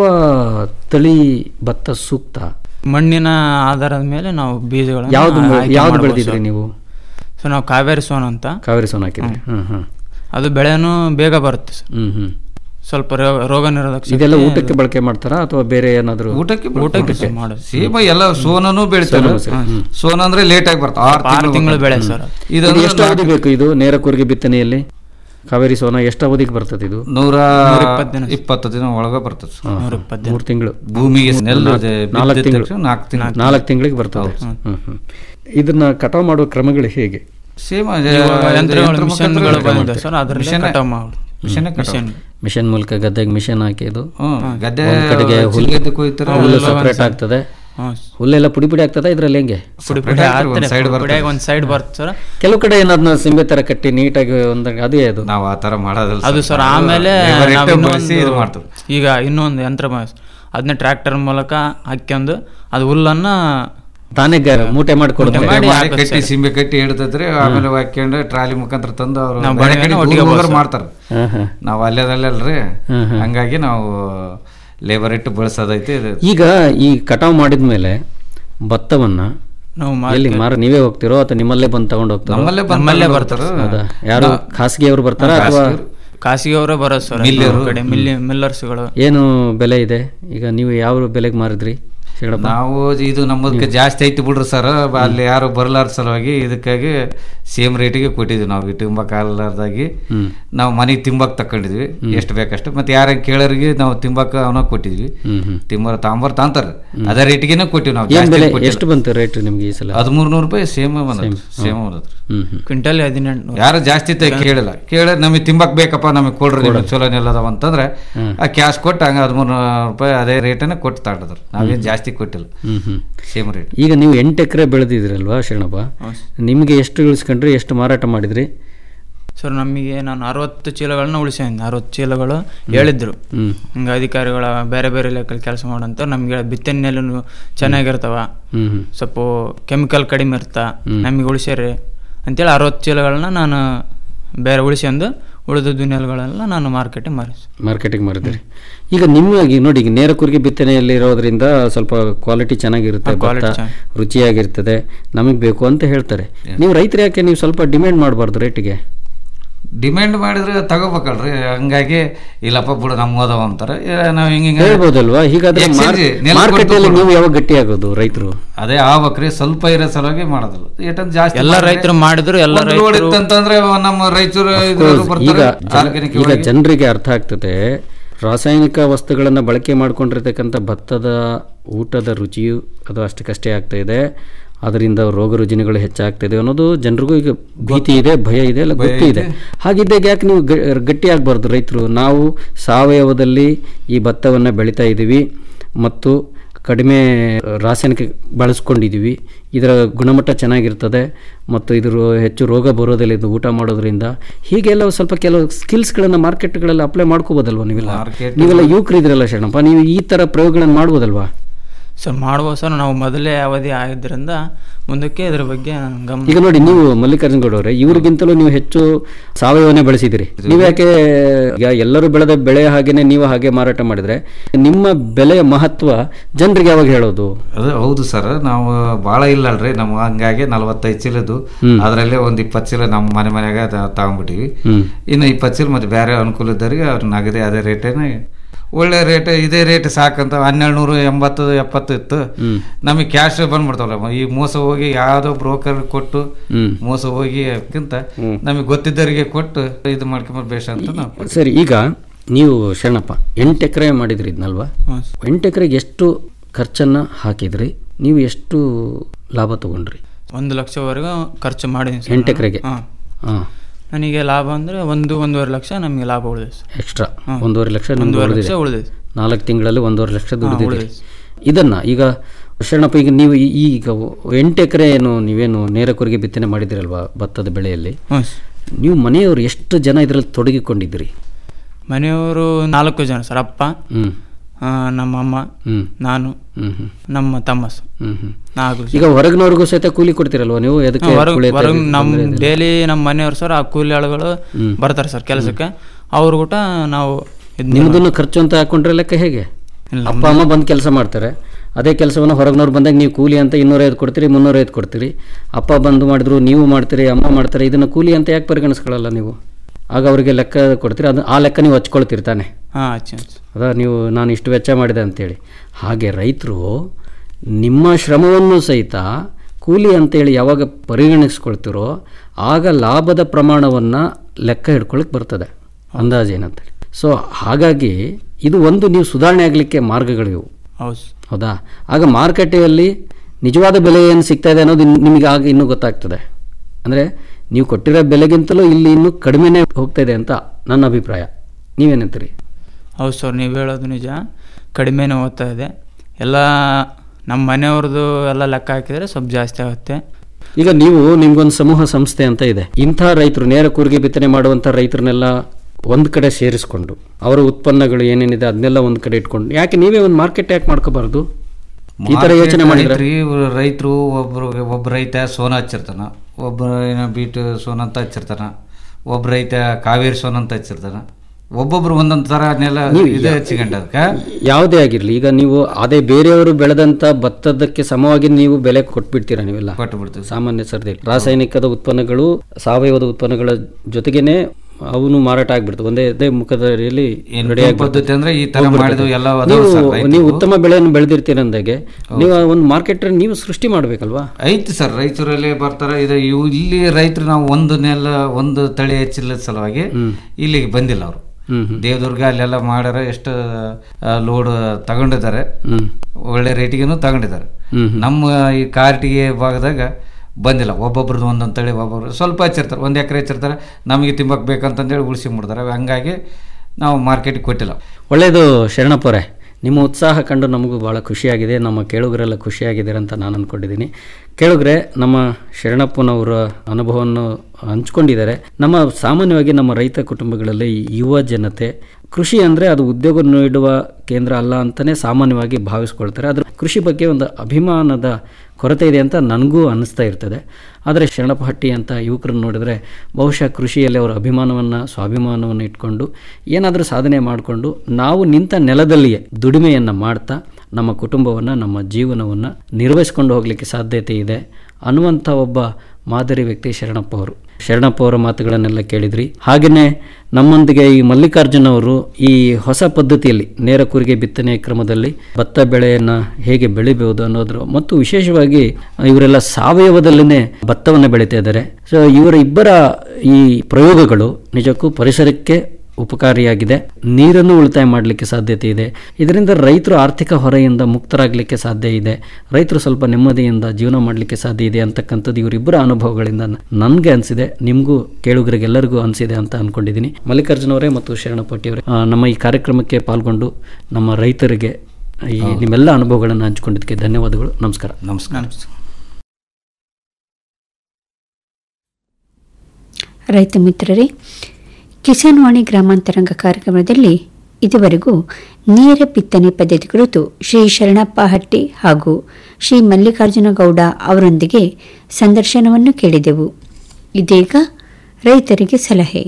ತಳಿ ಭತ್ತ ಸೂಕ್ತ ಮಣ್ಣಿನ ಆಧಾರದ ಮೇಲೆ ನಾವು ಬೀಜಗಳನ್ನ ಯಾವ್ದು ಮ- ಆಯ್ಕೆ ಯಾವ್ದು ಮಾಡ್ಬೋದು ಬೆಳೆದಿದ್ರಿ ಸರ್. ನೀವು ಸೊ ನಾವು ಕಾವೇರಿ ಸೋನ್ ಅಂತ ಕಾವೇರಿ ಸೋನ ಹಾಕಿದ್ರಿ ಹ್ಮ್ ಹ್ಮ್ ಅದು ಬೆಳೆನೂ ಬೇಗ ಬರುತ್ತೆ ಸರ್ ಹ್ಮ್ ಹ್ಮ್ ಸ್ವಲ್ಪ ರೋ- ರೋಗ ನಿರೋಧಕ ಶಕ್ತಿ ಇದೆಲ್ಲ ಅದು- ಊಟಕ್ಕೆ ಬಳಕೆ ಮಾಡ್ತಾರಾ ಅಥವಾ ಬೇರೆ ಏನಾದರೂ ಊಟಕ್ಕೆ ಊಟಕ್ಕೆ ಸರ್ ಮಾಡೋದು ಸೇಮ ಎಲ್ಲ ಸೋನನು ಬೆಳಿತಾರೆ ಸೋನನು ಸರಿ. ಹ್ಮ್. ಸೋನ ಅಂದ್ರೆ ಲೇಟ್ ಆಗಿ ಬರ್ತಾವ ಆರು ಆರು ತಿಂಗಳು ಬೆಳೆ ಸರ್ ಅದು. ಇದು ಇದಂದ್ರೆ ಎಷ್ಟು ಅವಧಿ ಬೇಕು ಇದು ನೇರ ಕೂರಿಗೆ ಬಿತ್ತನೆಯಲ್ಲಿ ಕಾವೇರಿ ಸೋನ ಎಷ್ಟು ಅವಧಿಗೆ ಬರ್ತದೆ ಇದು ನೂರ ನೂರ ಇಪ್ಪತ್ತು ದಿನ. ಇಪ್ಪತ್ತು ದಿನ ಒಳಗೆ ಬರ್ತದೆ ಸರ್. ನೂರ ಇಪ್ಪತ್ತು ದಿನ. ಮೂರು ತಿಂಗಳು ಭೂಮಿಗೆ ನೆಲ್ಲು ಇದೆ, ನಾಲ್ಕು ಬಿತ್ತಿದ ತಿಂಗಳು ತಕ್ಷಣ ನಾಲ್ಕು ತಿಂಗಳು. ನಾಲ್ಕು ತಿಂಗಳಿಗೆ ಬರ್ತದೆ ಹ್ಮ್ ಹ್ಮ್ ಇದನ್ನ ಕಟಾವ್ ಮಾಡುವ ಕ್ರಮಗಳು ಹೇಗೆ ಸೇಮ್ ಇವಾಗ ಯಂತ್ರಗಳು ಮಿಷನ್ಗಳು ಬಂದಿದೆ ಸರ್ ಅದರಲ್ಲಿ ಕಟಾವ್ ಮಾಡಿ ಮಿಷನ್ ಮಿಷನ್ ಮಿಷನ್ ಮೂಲಕ ಗದ್ದೆಗೆ ಮಿಷನ್ ಹಾಕಿ ಇದು ಹ್ಮ್. ಗದ್ದೆ ಒಂದ್ ಕಡೆಗೆ ಹುಲ್ಲು ಚಿಲ್ಗದ್ದೆ ಕೊಯ್ತಾರೆ, ಹುಲ್ಲು ಹುಲ್ಲು ಸಪ್ರೇಟ್ ಒಂದ್ ಆಗ್ತದೆ ಹ್ಮ್. ಹುಲ್ಲೆಲ್ಲ ಪುಡಿ ಪುಡಿ ಆಗ್ತದೆ ಇದ್ರಲ್ಲಿ ಹೆಂಗೆ ಪುಡಿ ಪುಡಿ ಆಗ್ತದೆ, ಪುಡಿಯಾಗಿ ಒಂದ್ ಸೈಡ್ ಬರುತ್ತೆ ಸರ್ ಕೆಲವು ಕಡೆ ಏನಾದ್ನ ಸಿಂಬೆ ತರ ಕಟ್ಟಿ ನೀಟಾಗಿ ಒಂದ ಅದೇ ಅದು ನಾವು ಆ ತರ ಮಾಡೋದಿಲ್ಲ ಅದು ಸರ್ ಆಮೇಲೆ labor ನಾವ್ ಇಟ್ಟು ಬಳಸಿ ಇದು ಇನ್ನೊಂದು- ಮಾಡ್ತೀವಿ ಈಗ ಇನ್ನೊಂದು ಯಂತ್ರ ಅದನ್ನ ಟ್ರ್ಯಾಕ್ಟರ್ ಮೂಲಕ ಹಾಕ್ಯಂದು ಅದು ಹುಲ್ಲನ್ನ ತಾನೇ ಗ- ಮೂಟೆ ಮಾಡಿಕೊಡ್ತಾರೆ ಮಾಡಿ ಮಾಡಿ ಹಾಕೋದು ಕಟ್ಟಿ ಸರ್. ಸಿಂಬೆ ಕಟ್ಟಿ ಹಿಡಿದ್ರೆ ಆಮೇಲೆ ಹಾಕ್ಕೊಂಡು ಟ್ರಾಲಿ ಮುಖಾಂತರ ತಂದು ಅವರು ನಾವು ಬೇರೆ ಬನ್ನಿ ಕಡೆ ಒಟ್ಟಿಗೆ ದೂರ ಹೋಗೋರು ಹೋಗ್ಬೋದು ಮಾಡ್ತಾರೆ ಹ್ಮ್ ಹ್ಮ್. ನಾವು ಅಲ್ಲೇದಲ್ಲಲ್ರಿ ಹ್ಮ್ ಹ್ಮ್. ಹಂಗಾಗಿ ನಾವು ಲೇಬರ್ ಇಟ್ಟು ಬಳಸೋದೈತಿ ಇದು ಈಗ ಈ ಕಟಾವ್ ಮಾಡಿದ್ಮೇಲೆ ಭತ್ತವನ್ನ ನಾವು ಎಲ್ಲಿ ಮಾರ ನೀವೇ ಹೋಗ್ತಿರೋ ಅಥವಾ ನಿಮ್ಮಲ್ಲೇ ಬಂದು ತಗೊಂಡು ಹೋಗ್ತಾರೋ ನಮ್ಮಲ್ಲೇ ಬಂದು ನಮ್ಮಲ್ಲೇ ತಗೊಂಡು ಬರ್ತಾರೆ. ಬರ್ತಾರೆ. ಹೌದಾ ಯಾರು ನಾ- ಖಾಸಗಿ ಅವರು ಬರ್ತಾರ ಹಾ, ಅಥವಾ ಖಾಸಗಿಯವ್ರು. ಖಾಸಗಿ ಅವರೇ ಬರೋದು ಸರ್ ಮಿಲ್ಲರು. ಕಡೆ ಮಿಲ್ಲಿ ಮಿಲ್ಲರ್ಸ್ಗಳು ಏನು ಬೆಲೆ ಇದೆ ಈಗ ನೀವು ಯಾವ ಬೆಲೆಗೆ ಮಾರಿದ್ರಿ ಶರಣಪ್ಪ ನಾವು ಇದು ನಮ್ಮದಕ್ಕೆ ಜಾಸ್ತಿ ಐತಿ ಬಿಡ್ರಿ ಸರ್ ಅಲ್ಲಿ ಯಾರು ಬರಲಾರ ಸಲುವಾಗಿ ಇದಕ್ಕಾಗಿ ಸೇಮ್ ರೇಟಿಗೆ ಕೊಟ್ಟಿದ್ವಿ ನಾವು ತಿಂಬಕ್ ಆಗಲಾರ್ದಾಗಿ ಹ್ಮ್. ನಾವು ಮನೆಗೆ ತಿಂಬಕ್ ತಕೊಂಡಿದ್ವಿ ಎಷ್ಟು ಬೇಕಷ್ಟು ಮತ್ತೆ ಯಾರ ಕೇಳೋರಿಗೆ ನಾವು ತಿಂಬಕ್ ಅವನ ಕೊಟ್ಟಿದ್ವಿ ಹ್ಮ್ ಹ್ಮ್ ತಿಂಬರ್ ತಾಂಬರ್ ತಾಂತಾರ ಅದೇ ರೇಟಿಗೆನೆ ಕೊಟ್ಟಿವಿ ನಾವು ಏನ್ ಜಾಸ್ತಿ ಬೆಲೆ ಕೊಟ್ಟಿಲ್ಲ. ಎಷ್ಟು ಬಂತು ರೇಟ್ ನಿಮ್ಗೆ ಈ ಸಲ ಹದಿಮೂರು ನೂರು ರೂಪಾಯಿ ಸೇಮ್ ಬಂದದ್ದು Same. ಸೇಮ್ ಬಂದದ್ರಿ ಹ್ಮ್ ಹ್ಮ್ ಕ್ವಿಂಟಲ್ ಹದಿನೆಂಟು ಯಾರು ಜಾಸ್ತಿ ತ- ಕೇಳಿಲ್ಲ ಕೇಳಿ ನಮಗೆ ತಿಂಬಕ್ ಬೇಕಪ್ಪ ನಮಗೆ ಕೊಡ್ರಿ ನಿಮಗೆ ಚಲೋ ನಿಲ್ಲದವ ಅಂತಂದ್ರೆ ಹ್ಮ್. ಆ ಕ್ಯಾಶ್ ಕೊಟ್ಟು ಹಂಗ ಹದಿಮೂರು ರೂಪಾಯಿ ಅದೇ ರೇಟನ್ನ ಕೊಟ್ಟು ತಾಡಿದ್ರು ನಾವೇನು ಜಾಸ್ತಿ ಕೊಟ್ಟಿಲ್ಲ ಹ್ಮ್ ಹ್ಮ್ ಸೇಮ್ ರೇಟ್ ಈಗ ನೀವು ಎಂಟು ಎಕರೆ ಬೆಳೆದಿದ್ರಲ್ವಾ ಶರಣಪ್ಪ ನಿಮಗೆ ಎಷ್ಟು ಇಳಿಸ್ಕೊಂಡ್ರಿ ಎಷ್ಟು ಮಾರಾಟ ಮಾಡಿದ್ರಿ ಸರ್ ನಮಗೆ ನಾನು ಅರವತ್ತು ಚೀಲಗಳನ್ನ ಉಳಿಸಿದ್ದೀನಿ ಅರವತ್ತು ಚೀಲಗಳು ಹೇಳಿದ್ರು ಹ್ಮ್. ಹಿಂಗೆ ಅಧಿಕಾರಿಗಳ ಬೇರೆ ಬೇರೆ ಇಲಾಖೆಯಲ್ಲಿ ಕೆಲಸ ಮಾಡಂತ ನಮ್ಗೆ ಬಿತ್ತನೆಯಲ್ಲೂ ಚೆನ್ನಾಗಿರ್ತಾವ ಹ್ಮ್ ಹ್ಮ್ ಸ್ವಲ್ಪ ಕೆಮಿಕಲ್ ಕಡಿಮೆ ಇರ್ತಾ ಹ್ಮ್. ನಮಗೆ ಉಳಿಸ್ಯಾರಿ ಅಂತೇಳಿ ಅರವತ್ತು ಚೀಲಗಳನ್ನ ನಾನು ಬೇರೆ ಉಳಿಸ್ಕೊಂಡು ಉಳಿದ ದುನಿಯಲ್ಗಳೆಲ್ಲ ನಾನು ಮಾರ್ಕೆಟಿಗೆ ಮಾರಿಸಿ ಮಾರ್ಕೆಟಿಗೆ ಮಾರಿದ್ರಿ ಈಗ ನಿಮಗೆ ನೋಡಿ ಈಗ ನೇರ ಕುರಿಗೆ ಬಿತ್ತನೆಯಲ್ಲಿ ಇರೋದ್ರಿಂದ ಸ್ವಲ್ಪ ಕ್ವಾಲಿಟಿ ಚೆನ್ನಾಗಿರುತ್ತೆ ಹಾ, quality ಭತ್ತ ಚೆನ್ನಾಗಿ. ರುಚಿಯಾಗಿರ್ತದೆ ನಮಗೆ ಬೇಕು ಅಂತ ಹೇಳ್ತಾರೆ ನೀವು ರೈತರು ಯಾಕೆ ನೀವು ಸ್ವಲ್ಪ ಡಿಮ್ಯಾಂಡ್ ಮಾಡಬಾರ್ದು ರೇಟಿಗೆ ಡಿಮ್ಯಾಂಡ್ ಮಾಡಿದ್ರೆ ತಗೋಬೇಕಲ್ರಿ ಹಂಗಾಗಿ ಇಲ್ಲಪ್ಪ ಬಿಡು ನಮ್ಮ ಓದವ ಅಂತಾರೆ ನಾವು ಹಿಂಗ ಹೇಳ್ಬೋದಲ್ವಾ ಹೀಗಾದ್ರೆ ಮಾರ್ಕೆಟಲ್ಲಿ ನೀವು ಯಾವಾಗ ಗಟ್ಟಿ ಆಗೋದು ರೈತರು ಅದೇ ಆಗ್ಬೇಕ್ರಿ ಸ್ವಲ್ಪ ಇರೋ ಸಲುವಾಗಿ ಮಾಡೋದಿಲ್ಲ ಏಟಂದ್ ಜಾಸ್ತಿ ಎಲ್ಲ ಮಾಡಿದ್ರೆ ರೈತರು ಮಾಡಿದ್ರು ಎಲ್ಲ ಒಂದು load ರೈತರು- ಇತ್ತಂತಂದ್ರೆ ನಮ್ಮ ರೈತರು Of ಇದ್ರವ್ರು course, ಬರ್ತಾರೆ, ಈಗ ಜನ- ಆರ್ಗ್ಯಾನಿಕ್ ಈಗ ಒಳಗೆ. ಜನರಿಗೆ ಅರ್ಥ ಆಗ್ತದೆ ರಾಸಾಯನಿಕ ವಸ್ತುಗಳನ್ನು ಬಳಕೆ ಮಾಡ್ಕೊಂಡಿರ್ತಕ್ಕಂಥ ಭತ್ತದ ಊಟದ ರುಚಿಯು ಅದು ಅಷ್ಟಕ್ಕಷ್ಟೇ ಆಗ್ತಾ ಇದೆ ಅದರಿಂದ ರೋಗ ರುಜಿನಗಳು ಹೆಚ್ಚಾಗ್ತಿದೆ ಅನ್ನೋದು ಜನರಿಗೂ ಈಗ ಭೀತಿ ಇದೆ ಭಯ ಇದೆ ಎಲ್ಲ ಭಯ ಗೊತ್ತೂ ಇದೆ ಇದೆ. ಹಾಗಿದ್ದಾಗ ಯಾಕೆ ನೀವು ಗ- ಗಟ್ಟಿ ಆಗಬಾರ್ದು ರೈತರು ನಾವು ಸಾವಯವದಲ್ಲಿ ಈ ಭತ್ತವನ್ನು ಬೆಳೀತಾ ಇದ್ದೀವಿ ಮತ್ತು ಕಡಿಮೆ ರಾಸಾಯನಿಕ ಬಳಸ್ಕೊಂಡಿದ್ದೀವಿ ಇದರ ಗುಣಮಟ್ಟ ಚೆನ್ನಾಗಿರ್ತದೆ ಮತ್ತು ಇದ್ರ ಹೆಚ್ಚು ರೋಗ ಬರೋದಿಲ್ಲ ಇದು ಊಟ ಮಾಡೋದ್ರಿಂದ ಹೀಗೆಲ್ಲ ಸ್ವಲ್ಪ ಕೆಲವು ಸ್ಕಿಲ್ಸ್ಗಳನ್ನು ಮಾರ್ಕೆಟ್ಗಳಲ್ಲಿ ಅಪ್ಲೈ ಮಾಡ್ಕೋಬೋದಲ್ವಾ ನೀವೆಲ್ಲ Market- ನೀವೆಲ್ಲ ಯುವಕರಿದ್ರಲ್ಲ ಶರಣಪ್ಪ ನೀವು ಈ ಥರ ಪ್ರಯೋಗಗಳನ್ನು ಮಾಡ್ಬೋದಲ್ವಾ ಸರ್ ಮಾಡ್ಬೋದು ಸರ್ ನಾವು ಮೊದಲೇ ಅವಧಿ ಆಗಿದ್ದರಿಂದ ಮುಂದಕ್ಕೆ ಇದ್ರ ಬಗ್ಗೆ ಗಮನ ಈಗ ನೋಡಿ ನೀವು ಮಲ್ಲಿಕಾರ್ಜುನ ಗೌಡ ಅವರೇ ಇವ್ರಿಗಿಂತಲೂ ನೀವು ಹೆಚ್ಚು ಸಾವಯವನ್ನೇ ಬೆಳೆಸಿದಿರಿ ನೀವು ಯಾಕೆ ಈಗ ಎಲ್ಲರೂ ಬೆಳೆದ ಬೆಳೆ ಹಾಗೇನೆ ನೀವು ಹಾಗೆ ಮಾರಾಟ ಮಾಡಿದ್ರೆ ನಿಮ್ಮ ಬೆಲೆಯ ಮಹತ್ವ ಜನರಿಗೆ ಯಾವಾಗ ಹೇಳೋದು ಅದು ಹೌದು ಸರ್ ನಾವು ಭಾಳ ಇಲ್ಲಲ್ರಿ ನಮ್ಮ ಹಂಗಾಗಿ ನಲವತ್ತೈದು ಚೀಲದ್ದು ಹ್ಮ್. ಅದರಲ್ಲೇ ಒಂದು ಇಪ್ಪತ್ತು ಚೀಲ ನಮ್ಮ ಮನೆ ಮನೆಯಾಗ ತ- ತಗೊಂಡ್ಬಿಟ್ಟಿವಿ ಹ್ಮ್. ಇನ್ನು ಇಪ್ಪತ್ತು ಚೀಲ ಮತ್ತೆ ಬೇರೆ ಅನುಕೂಲ ಇದ್ದವ್ರಿಗೆ ಅವ್ರ ನಗದಿ ಅದೇ ರೇಟೇನೆ ಒಳ್ಳೆ ರೇಟ್ ಇದೇ ರೇಟ್ ಸಾಕಂತ ಹನ್ನೆರಡು ನೂರು ಎಂಬತ್ತು ಎಪ್ಪತ್ತು ಇತ್ತು ಹ್ಮ್. ನಮಗೆ ಕ್ಯಾಶ್ ಬಂದ್ಬಿಡ್ತಾವಲ್ಲ ಈ ಮೋಸ ಹೋಗಿ ಯಾವುದೋ ಬ್ರೋಕರ್ ಕೊಟ್ಟು ಹ್ಮ್. ಮೋಸ ಹೋಗಿ ಅದಕ್ಕಿಂತ ನಮಗೆ ಗೊತ್ತಿದ್ದವರಿಗೆ ಕೊಟ್ಟು ಇದು ಮಾಡ್ಕೊಂಬರ್ ಬೇಷ ಅಂತ ನಾವು ಸರಿ ಈಗ ನೀವು ಶರಣಪ್ಪ ಎಂಟು ಎಕರೆ ಮಾಡಿದ್ರಿ ಇದನ್ನಲ್ವಾ ಹಾಂ ಎಂಟು ಎಕರೆಗೆ ಎಷ್ಟು ಖರ್ಚನ್ನು ಹಾಕಿದ್ರಿ ನೀವು ಎಷ್ಟು ಲಾಭ ತಗೊಂಡ್ರಿ ಒಂದು ಲಕ್ಷವರೆಗೂ ಖರ್ಚು ಮಾಡಿದ್ದೀನಿ ಸರ್ ಎಂಟು ನಾನು. ಎಕರೆಗೆ ಹಾಂ ಹಾಂ ನನಗೆ ಲಾಭ ಅಂದರೆ ಒಂದು ಒಂದೂವರೆ ಲಕ್ಷ ನಮಗೆ ಲಾಭ ಉಳಿದಿದೆ ಸರ್ ಎಕ್ಸ್ಟ್ರಾ ಹಾಂ. ಒಂದೂವರೆ ಲಕ್ಷ ನಿಮ್ಗೆ ಒಂದೂವರೆ ಲಕ್ಷ ಉಳಿದಿದೆ ಉಳಿದಿದೆ ನಾಲ್ಕು ತಿಂಗಳಲ್ಲಿ ಒಂದೂವರೆ ಲಕ್ಷ ದುಡಿದಿದ್ದೀರಿ ಉಳಿದಿದೆ. ಇದನ್ನ ಈಗ ಶರಣಪ್ಪ ಈಗ ನೀವು ಈ- ಈಗ ಎಂಟು ಎಕರೆ ಏನು ನೀವೇನು ನೇರ ಕೂರಿಗೆ ಬಿತ್ತನೆ ಮಾಡಿದಿರಲ್ವಾ ಭತ್ತದ ಬೆಳೆಯಲ್ಲಿ ಹ್ಞೂ ನೀವು ಮನೆಯವರು ಎಷ್ಟು ಜನ ಇದರಲ್ಲಿ ತೊಡಗಿಕೊಂಡಿದ್ದೀರಿ ಮನೆಯವರು ನಾಲ್ಕು ಜನ ಸರ್ ಅಪ್ಪ ಹ್ಮ್. ಆ, ನಮ್ಮ ಅಮ್ಮ ಹ್ಮ್. ನಾನು ಹ್ಮ್ ಹ್ಮ್. ನಮ್ಮ ತಮ್ಮ ಸರ್ ಹ್ಮ್ ಹ್ಮ್. ನಾಲ್ಕು ಈಗ ಹೊರಗಿನವ್ರಿಗೂ ಸಹಿತ ಕೂಲಿ ಕೊಡ್ತೀರಲ್ವಾ ನೀವು ಎದಕ್ಕೆ ಹೊರಗೆ ಕೂಲಿ ಹೊರಗೆ ತೊಂದ್ರೆ ನಮ್ಮ ಏನಿಲ್ಲ? ಡೈಲಿ ನಮ್ಮ ಮನೆಯವ್ರು ಸರ್ ಆ ಕೂಲಿ ಆಳುಗಳು ಹ್ಮ್. ಬರ್ತಾರೆ ಸರ್ ಕೆಲಸಕ್ಕೆ ಅವ್ರು ಕೂಡ ನಾವು ಇದ್ನ ನಿಮ್ದನ್ನು ಖರ್ಚು ಅಂತ ಹಾಕೊಂಡ್ರೆ ಲೆಕ್ಕ ಹೇಗೆ ಇಲ್ಲ, ಅಪ್ಪ ಅಮ್ಮ ಬಂದು ಕೆಲಸ ಮಾಡ್ತಾರೆ ಅದೇ ಕೆಲಸವನ್ನು ಹೊರಗಿನವ್ರು ಬಂದಾಗ ನೀವು ಕೂಲಿ ಅಂತ ಇನ್ನೂರೈದು ಕೊಡ್ತೀರಿ ಮುನ್ನೂರೈದು ಕೊಡ್ತೀರಿ ಅಪ್ಪ ಬಂದು ಮಾಡಿದ್ರು ನೀವು ಮಾಡ್ತೀರಿ ಅಮ್ಮ ಮಾಡ್ತಾರೆ ಇದನ್ನು ಕೂಲಿ ಅಂತ ಯಾಕೆ ಪರಿಗಣಿಸ್ಕೊಳ್ಳಲ್ಲ ನೀವು ಆಗ ಅವರಿಗೆ ಲೆಕ್ಕ ಕೊಡ್ತೀರಿ ಅದು ಆ ಲೆಕ್ಕ ನೀವು ಹಚ್ಕೊಳ್ತೀರಿ ತಾನೆ ಹಾಂ ಅಚ್ಚ ಅಚ್ಚ ಅದ ನೀವು ನಾನು ಇಷ್ಟು ವೆಚ್ಚ ಮಾಡಿದೆ ಅಂತೇಳಿ ಹಾಗೆ ರೈತರು ನಿಮ್ಮ ಶ್ರಮವನ್ನು ಸಹಿತ ಕೂಲಿ ಅಂತೇಳಿ ಯಾವಾಗ ಪರಿಗಣಿಸ್ಕೊಳ್ತಿರೋ ಆಗ ಲಾಭದ ಪ್ರಮಾಣವನ್ನು ಲೆಕ್ಕ ಹಿಡ್ಕೊಳಕ್ಕೆ ಬರ್ತದೆ ಅಂದಾಜು ಏನಂತೇಳಿ ಸೊ ಹಾಗಾಗಿ ಇದು ಒಂದು ನೀವು ಸುಧಾರಣೆ ಆಗಲಿಕ್ಕೆ ಮಾರ್ಗಗಳಿವು ಹೌದು ಹೌದಾ ಆಗ ಮಾರುಕಟ್ಟೆಯಲ್ಲಿ ನಿಜವಾದ ಬೆಲೆ ಏನು ಸಿಗ್ತಾ ಇದೆ ಅನ್ನೋದು ಇನ್- ನಿಮಗೆ ಆಗ ಇನ್ನೂ ಗೊತ್ತಾಗ್ತದೆ ಅಂದರೆ ನೀವು ಕೊಟ್ಟಿರೋ ಬೆಲೆಗಿಂತಲೂ ಇಲ್ಲಿ ಇನ್ನೂ ಕಡಿಮೆನೇ ಹೋಗ್ತಾ ಇದೆ ಅಂತ ನನ್ನ ಅಭಿಪ್ರಾಯ ನೀವೇನಂತೀರಿ ಹೌದು ಸರ್ ನೀವು ಹೇಳೋದು ನಿಜ ಕಡಿಮೆನೇ ಓದ್ತಾ ಇದೆ ಎಲ್ಲ ನಮ್ಮ ಮನೆಯವ್ರದ್ದು ಎಲ್ಲ ಲೆಕ್ಕ ಹಾಕಿದರೆ ಸ್ವಲ್ಪ ಜಾಸ್ತಿ ಆಗುತ್ತೆ ಈಗ ನೀವು ನಿಮ್ಗೊಂದು ಸಮೂಹ ಸಂಸ್ಥೆ ಅಂತ ಇದೆ ಇಂಥ ರೈತರು ನೇರ ಕೂರಿಗೆ ಬಿತ್ತನೆ ಮಾಡುವಂಥ ರೈತರನ್ನೆಲ್ಲ ಒಂದ್ ಕಡೆ ಸೇರಿಸ್ಕೊಂಡು ಅವರ ಉತ್ಪನ್ನಗಳು ಏನೇನಿದೆ ಅದನ್ನೆಲ್ಲ ಒಂದ್ ಕಡೆ ಇಟ್ಕೊಂಡು ಯಾಕೆ ನೀವೇ ಒಂದು ಮಾರ್ಕೆಟ್ ಯಾಕೆ ಮಾಡ್ಕೋಬಾರ್ದು ಈ ತರ ಯೋಚನೆ ಮಾಡಿದ್ರೆ ರೈತರು ಒಬ್ರು ಒಬ್ಬ ರೈತ ಸೋನ ಹಚ್ಚಿರ್ತಾನ ಒಬ್ಬ ಏನೋ ಬೀಟ್ ಸೋನ ಅಂತ ಹಚ್ಚಿರ್ತಾನ ಒಬ್ಬ ರೈತ ಕಾವೇರಿ ಸೋನ ಅಂತ ಹಚ್ಚಿರ್ತಾನ ಒಬ್ಬೊಬ್ರು ಒಂದೊಂದ್ ತರ ನೆಲ ನೀವು ಇದು ಯಾ- ಹಚ್ಚಿಕೊಂಡ ಅದಕ್ಕೆ ಯಾವುದೇ ಆಗಿರ್ಲಿ ಈಗ ನೀವು ಅದೇ ಬೇರೆಯವರು ಬೆಳೆದಂತ ಭತ್ತದಕ್ಕೆ ಸಮವಾಗಿ ನೀವು ಬೆಲೆ ಕೊಟ್ಬಿಡ್ತೀರಾ ನೀವೆಲ್ಲ ಕೊಟ್ಬಿಡ್ತೀವಿ ಸಾಮಾನ್ಯ ಸರ್ದಿ ರಾಸಾಯನಿಕದ ಉತ್ಪನ್ನಗಳು ಸಾವಯವದ ಉತ್ಪನ್ನಗಳ ಜೊತೆಗೇನೆ ಅವನು ಮಾರಾಟ ಆಗ್ಬಿಡ್ತವೆ ಒಂದೇ ಇದೇ ಮುಖದಲ್ಲಿ ಏನು ready ಆಗ್ಬಿಡ್ತವೆ. ಪದ್ಧತಿ ಅಂದ್ರೆ ಈ ತರ ಹೋಗ್ಬಿಡ್ತದೆ. ಮಾಡಿದ್ವು ಎಲ್ಲ ಅದಾವ ನೀವು ಸರ್ ರೈತರು. ನೀವು ಉತ್ತಮ ಬೆಳೆಯನ್ನು ಬೆಳೆದಿರ್ತೀರ ಅಂದಾಗೆ ನೀವು ಆ ಒಂದು ಮಾರ್ಕೆಟ್ ನೀವು ಸೃಷ್ಟಿ ಮಾಡ್ಬೇಕಲ್ವಾ ಐತಿ ಸರ್ ರೈತರಲ್ಲಿ ಬರ್ತಾರೆ ಇದು ಇವು ಇಲ್ಲಿ ರೈತರು ನಾವು ಒಂದು ನೆಲ ಒಂದು ತಳಿ ಹೆಚ್ಚಿಲ್ಲದ ಸಲುವಾಗಿ ಇಲ್ಲಿಗೆ ಬಂದಿಲ್ಲ ಅವರು ಹ್ಮ್ ಹ್ಮ್. ದೇವದುರ್ಗ ಅಲ್ಲೆಲ್ಲ ಮಾಡ್ಯಾರ ಎಷ್ಟು ಲೋಡ್ ತಗೊಂಡಿದ್ದಾರೆ ಒಳ್ಳೆ ರೇಟಿಗೆನು ತಗೊಂಡಿದ್ದಾರೆ ಹ್ಮ್ ಹ್ಮ್. ನಮ್ಮ ಈ ಕಾರ್ಟಿಗೆ ಭಾಗದಾಗ ಬಂದಿಲ್ಲ ಒಬ್ಬೊಬ್ರದ್ದು ಒಂದೊಂದು ತಳಿ ಒಬ್ಬೊಬ್ರು ಸ್ವಲ್ಪ ಹಚ್ಚಿರ್ತಾರೆ ಒಂದು ಎಕರೆ ಹಚ್ಚಿರ್ತಾರೆ ನಮಗೆ ತಿಂಬಕ್ ಬೇಕಂತಂದೇಳಿ ಉಳಿಸಿ ಮುಡ್ತಾರೆ ಹಂಗಾಗಿ ನಾವು ಮಾರ್ಕೆಟಿಗೆ ಕೊಟ್ಟಿಲ್ಲ ಒಳ್ಳೆಯದು ಶರಣಪ್ಪರೇ ನಿಮ್ಮ ಉತ್ಸಾಹ ಕಂಡು ನಮಗೂ ಭಾಳ ಖುಷಿಯಾಗಿದೆ ನಮ್ಮ ಕೇಳುಗರೆಲ್ಲ ಖುಷಿಯಾಗಿದ್ದಾರೆ ಅಂತ ನಾನು ಅಂದ್ಕೊಂಡಿದ್ದೀನಿ ಕೇಳುಗರೆ ನಮ್ಮ ಶರಣಪ್ಪನವರ ಅನುಭವವನ್ನು ಹಂಚ್ಕೊಂಡಿದ್ದಾರೆ ನಮ್ಮ ಸಾಮಾನ್ಯವಾಗಿ ನಮ್ಮ ರೈತ ಕುಟುಂಬಗಳಲ್ಲಿ ಯುವ ಜನತೆ ಕೃಷಿ ಅಂದರೆ ಅದು ಉದ್ಯೋಗ ನೀಡುವ ಕೇಂದ್ರ ಅಲ್ಲ ಅಂತಲೇ ಸಾಮಾನ್ಯವಾಗಿ ಭಾವಿಸ್ಕೊಳ್ತಾರೆ ಅದ್ರ ಕೃಷಿ ಬಗ್ಗೆ ಒಂದು ಅಭಿಮಾನದ ಕೊರತೆ ಇದೆ ಅಂತ ನನಗೂ ಅನ್ನಿಸ್ತಾ ಇರ್ತದೆ ಆದರೆ ಶರಣಪ್ಪ ಹಟ್ಟಿ ಅಂತ ಯುವಕರನ್ನು ನೋಡಿದರೆ ಬಹುಶಃ ಕೃಷಿಯಲ್ಲಿ ಅವರ ಅಭಿಮಾನವನ್ನು ಸ್ವಾಭಿಮಾನವನ್ನು ಇಟ್ಕೊಂಡು ಏನಾದರೂ ಸಾಧನೆ ಮಾಡಿಕೊಂಡು ನಾವು ನಿಂತ ನೆಲದಲ್ಲಿಯೇ ದುಡಿಮೆಯನ್ನು ಮಾಡ್ತಾ ನಮ್ಮ ಕುಟುಂಬವನ್ನು ನಮ್ಮ ಜೀವನವನ್ನು ನಿರ್ವಹಿಸ್ಕೊಂಡು ಹೋಗಲಿಕ್ಕೆ ಸಾಧ್ಯತೆ ಇದೆ ಅನ್ನುವಂಥ ಒಬ್ಬ ಮಾದರಿ ವ್ಯಕ್ತಿ ಶರಣಪ್ಪ ಅವರು ಶರಣಪ್ಪ ಅವರ ಮಾತುಗಳನ್ನೆಲ್ಲ ಕೇಳಿದ್ರಿ ಹಾಗೆಯೇ ನಮ್ಮೊಂದಿಗೆ ಈ ಮಲ್ಲಿಕಾರ್ಜುನ ಅವರು ಈ ಹೊಸ ಪದ್ಧತಿಯಲ್ಲಿ ನೇರ ಕೂರಿಗೆ ಬಿತ್ತನೆ ಕ್ರಮದಲ್ಲಿ ಭತ್ತ ಬೆಳೆಯನ್ನು ಹೇಗೆ ಬೆಳಿಬಹುದು ಅನ್ನೋದ್ರ ಮತ್ತು ವಿಶೇಷವಾಗಿ ಇವರೆಲ್ಲ ಸಾವಯವದಲ್ಲೇ ಭತ್ತವನ್ನು ಬೆಳೀತಾ ಇದ್ದಾರೆ ಸೊ ಇವರ ಇಬ್ಬರ ಈ ಪ್ರಯೋಗಗಳು ನಿಜಕ್ಕೂ ಪರಿಸರಕ್ಕೆ ಉಪಕಾರಿಯಾಗಿದೆ ನೀರನ್ನು ಉಳಿತಾಯ ಮಾಡಲಿಕ್ಕೆ ಸಾಧ್ಯತೆ ಇದೆ ಇದರಿಂದ ರೈತರು ಆರ್ಥಿಕ ಹೊರೆಯಿಂದ ಮುಕ್ತರಾಗಲಿಕ್ಕೆ ಸಾಧ್ಯ ಇದೆ ರೈತರು ಸ್ವಲ್ಪ ನೆಮ್ಮದಿಯಿಂದ ಜೀವನ ಮಾಡಲಿಕ್ಕೆ ಸಾಧ್ಯ ಇದೆ ಅಂತಕ್ಕಂಥದ್ದು ಇವರಿಬ್ಬರ ಅನುಭವಗಳಿಂದ ನನಗೆ ಅನಿಸಿದೆ ನಿಮಗೂ ಕೇಳುಗರಿಗೆಲ್ಲರಿಗೂ ಅನಿಸಿದೆ ಅಂತ ಅಂದ್ಕೊಂಡಿದ್ದೀನಿ ಮಲ್ಲಿಕಾರ್ಜುನ ಅವರೇ ಮತ್ತು ಶರಣಪಟ್ಟಿ ಅವರೇ ಆ, ನಮ್ಮ ಈ ಕಾರ್ಯಕ್ರಮಕ್ಕೆ ಪಾಲ್ಗೊಂಡು ನಮ್ಮ ರೈತರಿಗೆ ಈ ನಿಮ್ಮೆಲ್ಲ ಅನುಭವಗಳನ್ನು ಹಂಚಿಕೊಂಡಿದ್ದಕ್ಕೆ ಧನ್ಯವಾದಗಳು ನಮಸ್ಕಾರ ನಮಸ್ಕಾರ ರೈತ ಮಿತ್ರರೇ ಕಿಸಾನ್ ವಾಣಿ ಗ್ರಾಮಾಂತರಂಗ ಕಾರ್ಯಕ್ರಮದಲ್ಲಿ ಇದುವರೆಗೂ ನೇರ ಬಿತ್ತನೆ ಪದ್ಧತಿ ಕುರಿತು ಶ್ರೀ ಶರಣಪ್ಪ ಹಟ್ಟಿ ಹಾಗೂ ಶ್ರೀ ಮಲ್ಲಿಕಾರ್ಜುನ ಗೌಡ ಅವರೊಂದಿಗೆ ಸಂದರ್ಶನವನ್ನು ಕೇಳಿದೆವು ಇದೀಗ ರೈತರಿಗೆ ಸಲಹೆ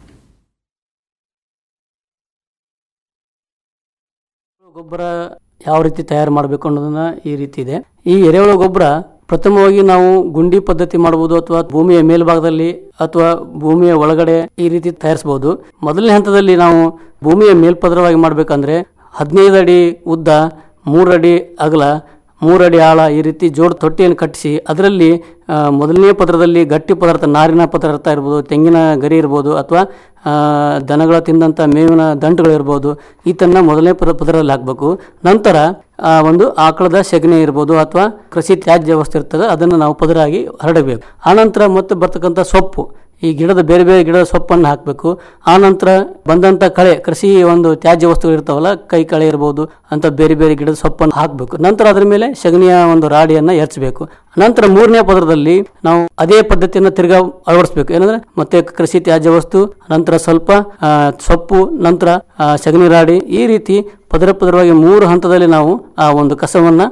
ಗೊಬ್ಬರ ಯಾವ ರೀತಿ ತಯಾರು ಮಾಡಬೇಕು ಅನ್ನೋದನ್ನ ಈ ರೀತಿ ಇದೆ ಈ ಎರೆಹುಳ ಗೊಬ್ಬರ ಪ್ರಥಮವಾಗಿ ನಾವು ಗುಂಡಿ ಪದ್ಧತಿ ಮಾಡಬಹುದು ಅಥವಾ ಭೂಮಿಯ ಮೇಲ್ಭಾಗದಲ್ಲಿ ಅಥವಾ ಭೂಮಿಯ ಒಳಗಡೆ ಈ ರೀತಿ ತಯಾರಿಸಬಹುದು ಮೊದಲನೇ ಹಂತದಲ್ಲಿ ನಾವು ಭೂಮಿಯ ಮೇಲ್ಪದರವಾಗಿ ಮಾಡಬೇಕಂದ್ರೆ ಹದಿನೈದು ಅಡಿ ಉದ್ದ ಮೂರು ಅಡಿ ಅಗಲ ಮೂರು ಅಡಿ ಆಳ ಈ ರೀತಿ ಜೋಡ್ ತೊಟ್ಟಿಯನ್ನು ಕಟ್ಟಿಸಿ ಅದರಲ್ಲಿ ಆ, ಮೊದಲನೇ ಪದರದಲ್ಲಿ ಗಟ್ಟಿ ಪದಾರ್ಥ ನಾರಿನ ಪದಾರ್ಥ ಇರ್ಬೋದು ತೆಂಗಿನ ಗರಿ ಇರ್ಬೋದು ಅಥವಾ ಆ, ದನಗಳ ತಿಂದಂಥ ಮೇವಿನ ದಂಟುಗಳಿರ್ಬೋದು ಈತನ್ನ ಮೊದಲನೇ ಪದ ಪದರಲ್ಲಿ ಹಾಕಬೇಕು ನಂತರ ಆ ಒಂದು ಆಕಳದ ಸೆಗಣಿ ಇರ್ಬೋದು ಅಥವಾ ಕೃಷಿ ತ್ಯಾಜ್ಯ ವಸ್ತು ಇರ್ತದೆ ಅದನ್ನು ನಾವು ಪದರಾಗಿ ಹರಡಬೇಕು ಆನಂತರ ಮತ್ತೆ ಬರ್ತಕ್ಕಂಥ ಸೊಪ್ಪು ಈ ಗಿಡದ ಬೇರೆ ಬೇರೆ ಗಿಡದ ಸೊಪ್ಪನ್ನು ಹಾಕಬೇಕು ಆನಂತರ ಬಂದಂಥ ಕಳೆ ಕೃಷಿ ಒಂದು ತ್ಯಾಜ್ಯ ವಸ್ತುಗಳು ಇರ್ತಾವಲ್ಲ ಕೈ ಕಳೆ ಇರ್ಬೋದು ಅಂತ ಬೇರೆ ಬೇರೆ ಗಿಡದ ಸೊಪ್ಪನ್ನು ಹಾಕಬೇಕು ನಂತರ ಅದರ ಮೇಲೆ ಸಗಣಿಯ ಒಂದು ರಾಡಿಯನ್ನು ಎರಚಬೇಕು ನಂತರ ಮೂರನೇ ಪದರದಲ್ಲಿ ನಾವು ಅದೇ ಪದ್ಧತಿಯನ್ನು ತಿರ್ಗಾ ಅಳವಡಿಸಬೇಕು ಏನಂದ್ರೆ ಮತ್ತೆ ಕೃಷಿ ತ್ಯಾಜ್ಯ ವಸ್ತು ನಂತರ ಸ್ವಲ್ಪ ಆ, ಸೊಪ್ಪು ನಂತರ ಆ, ಸಗಣಿ ರಾಡಿ ಈ ರೀತಿ ಪದರ ಪದರವಾಗಿ ಮೂರು ಹಂತದಲ್ಲಿ ನಾವು ಆ ಒಂದು ಕಸವನ್ನ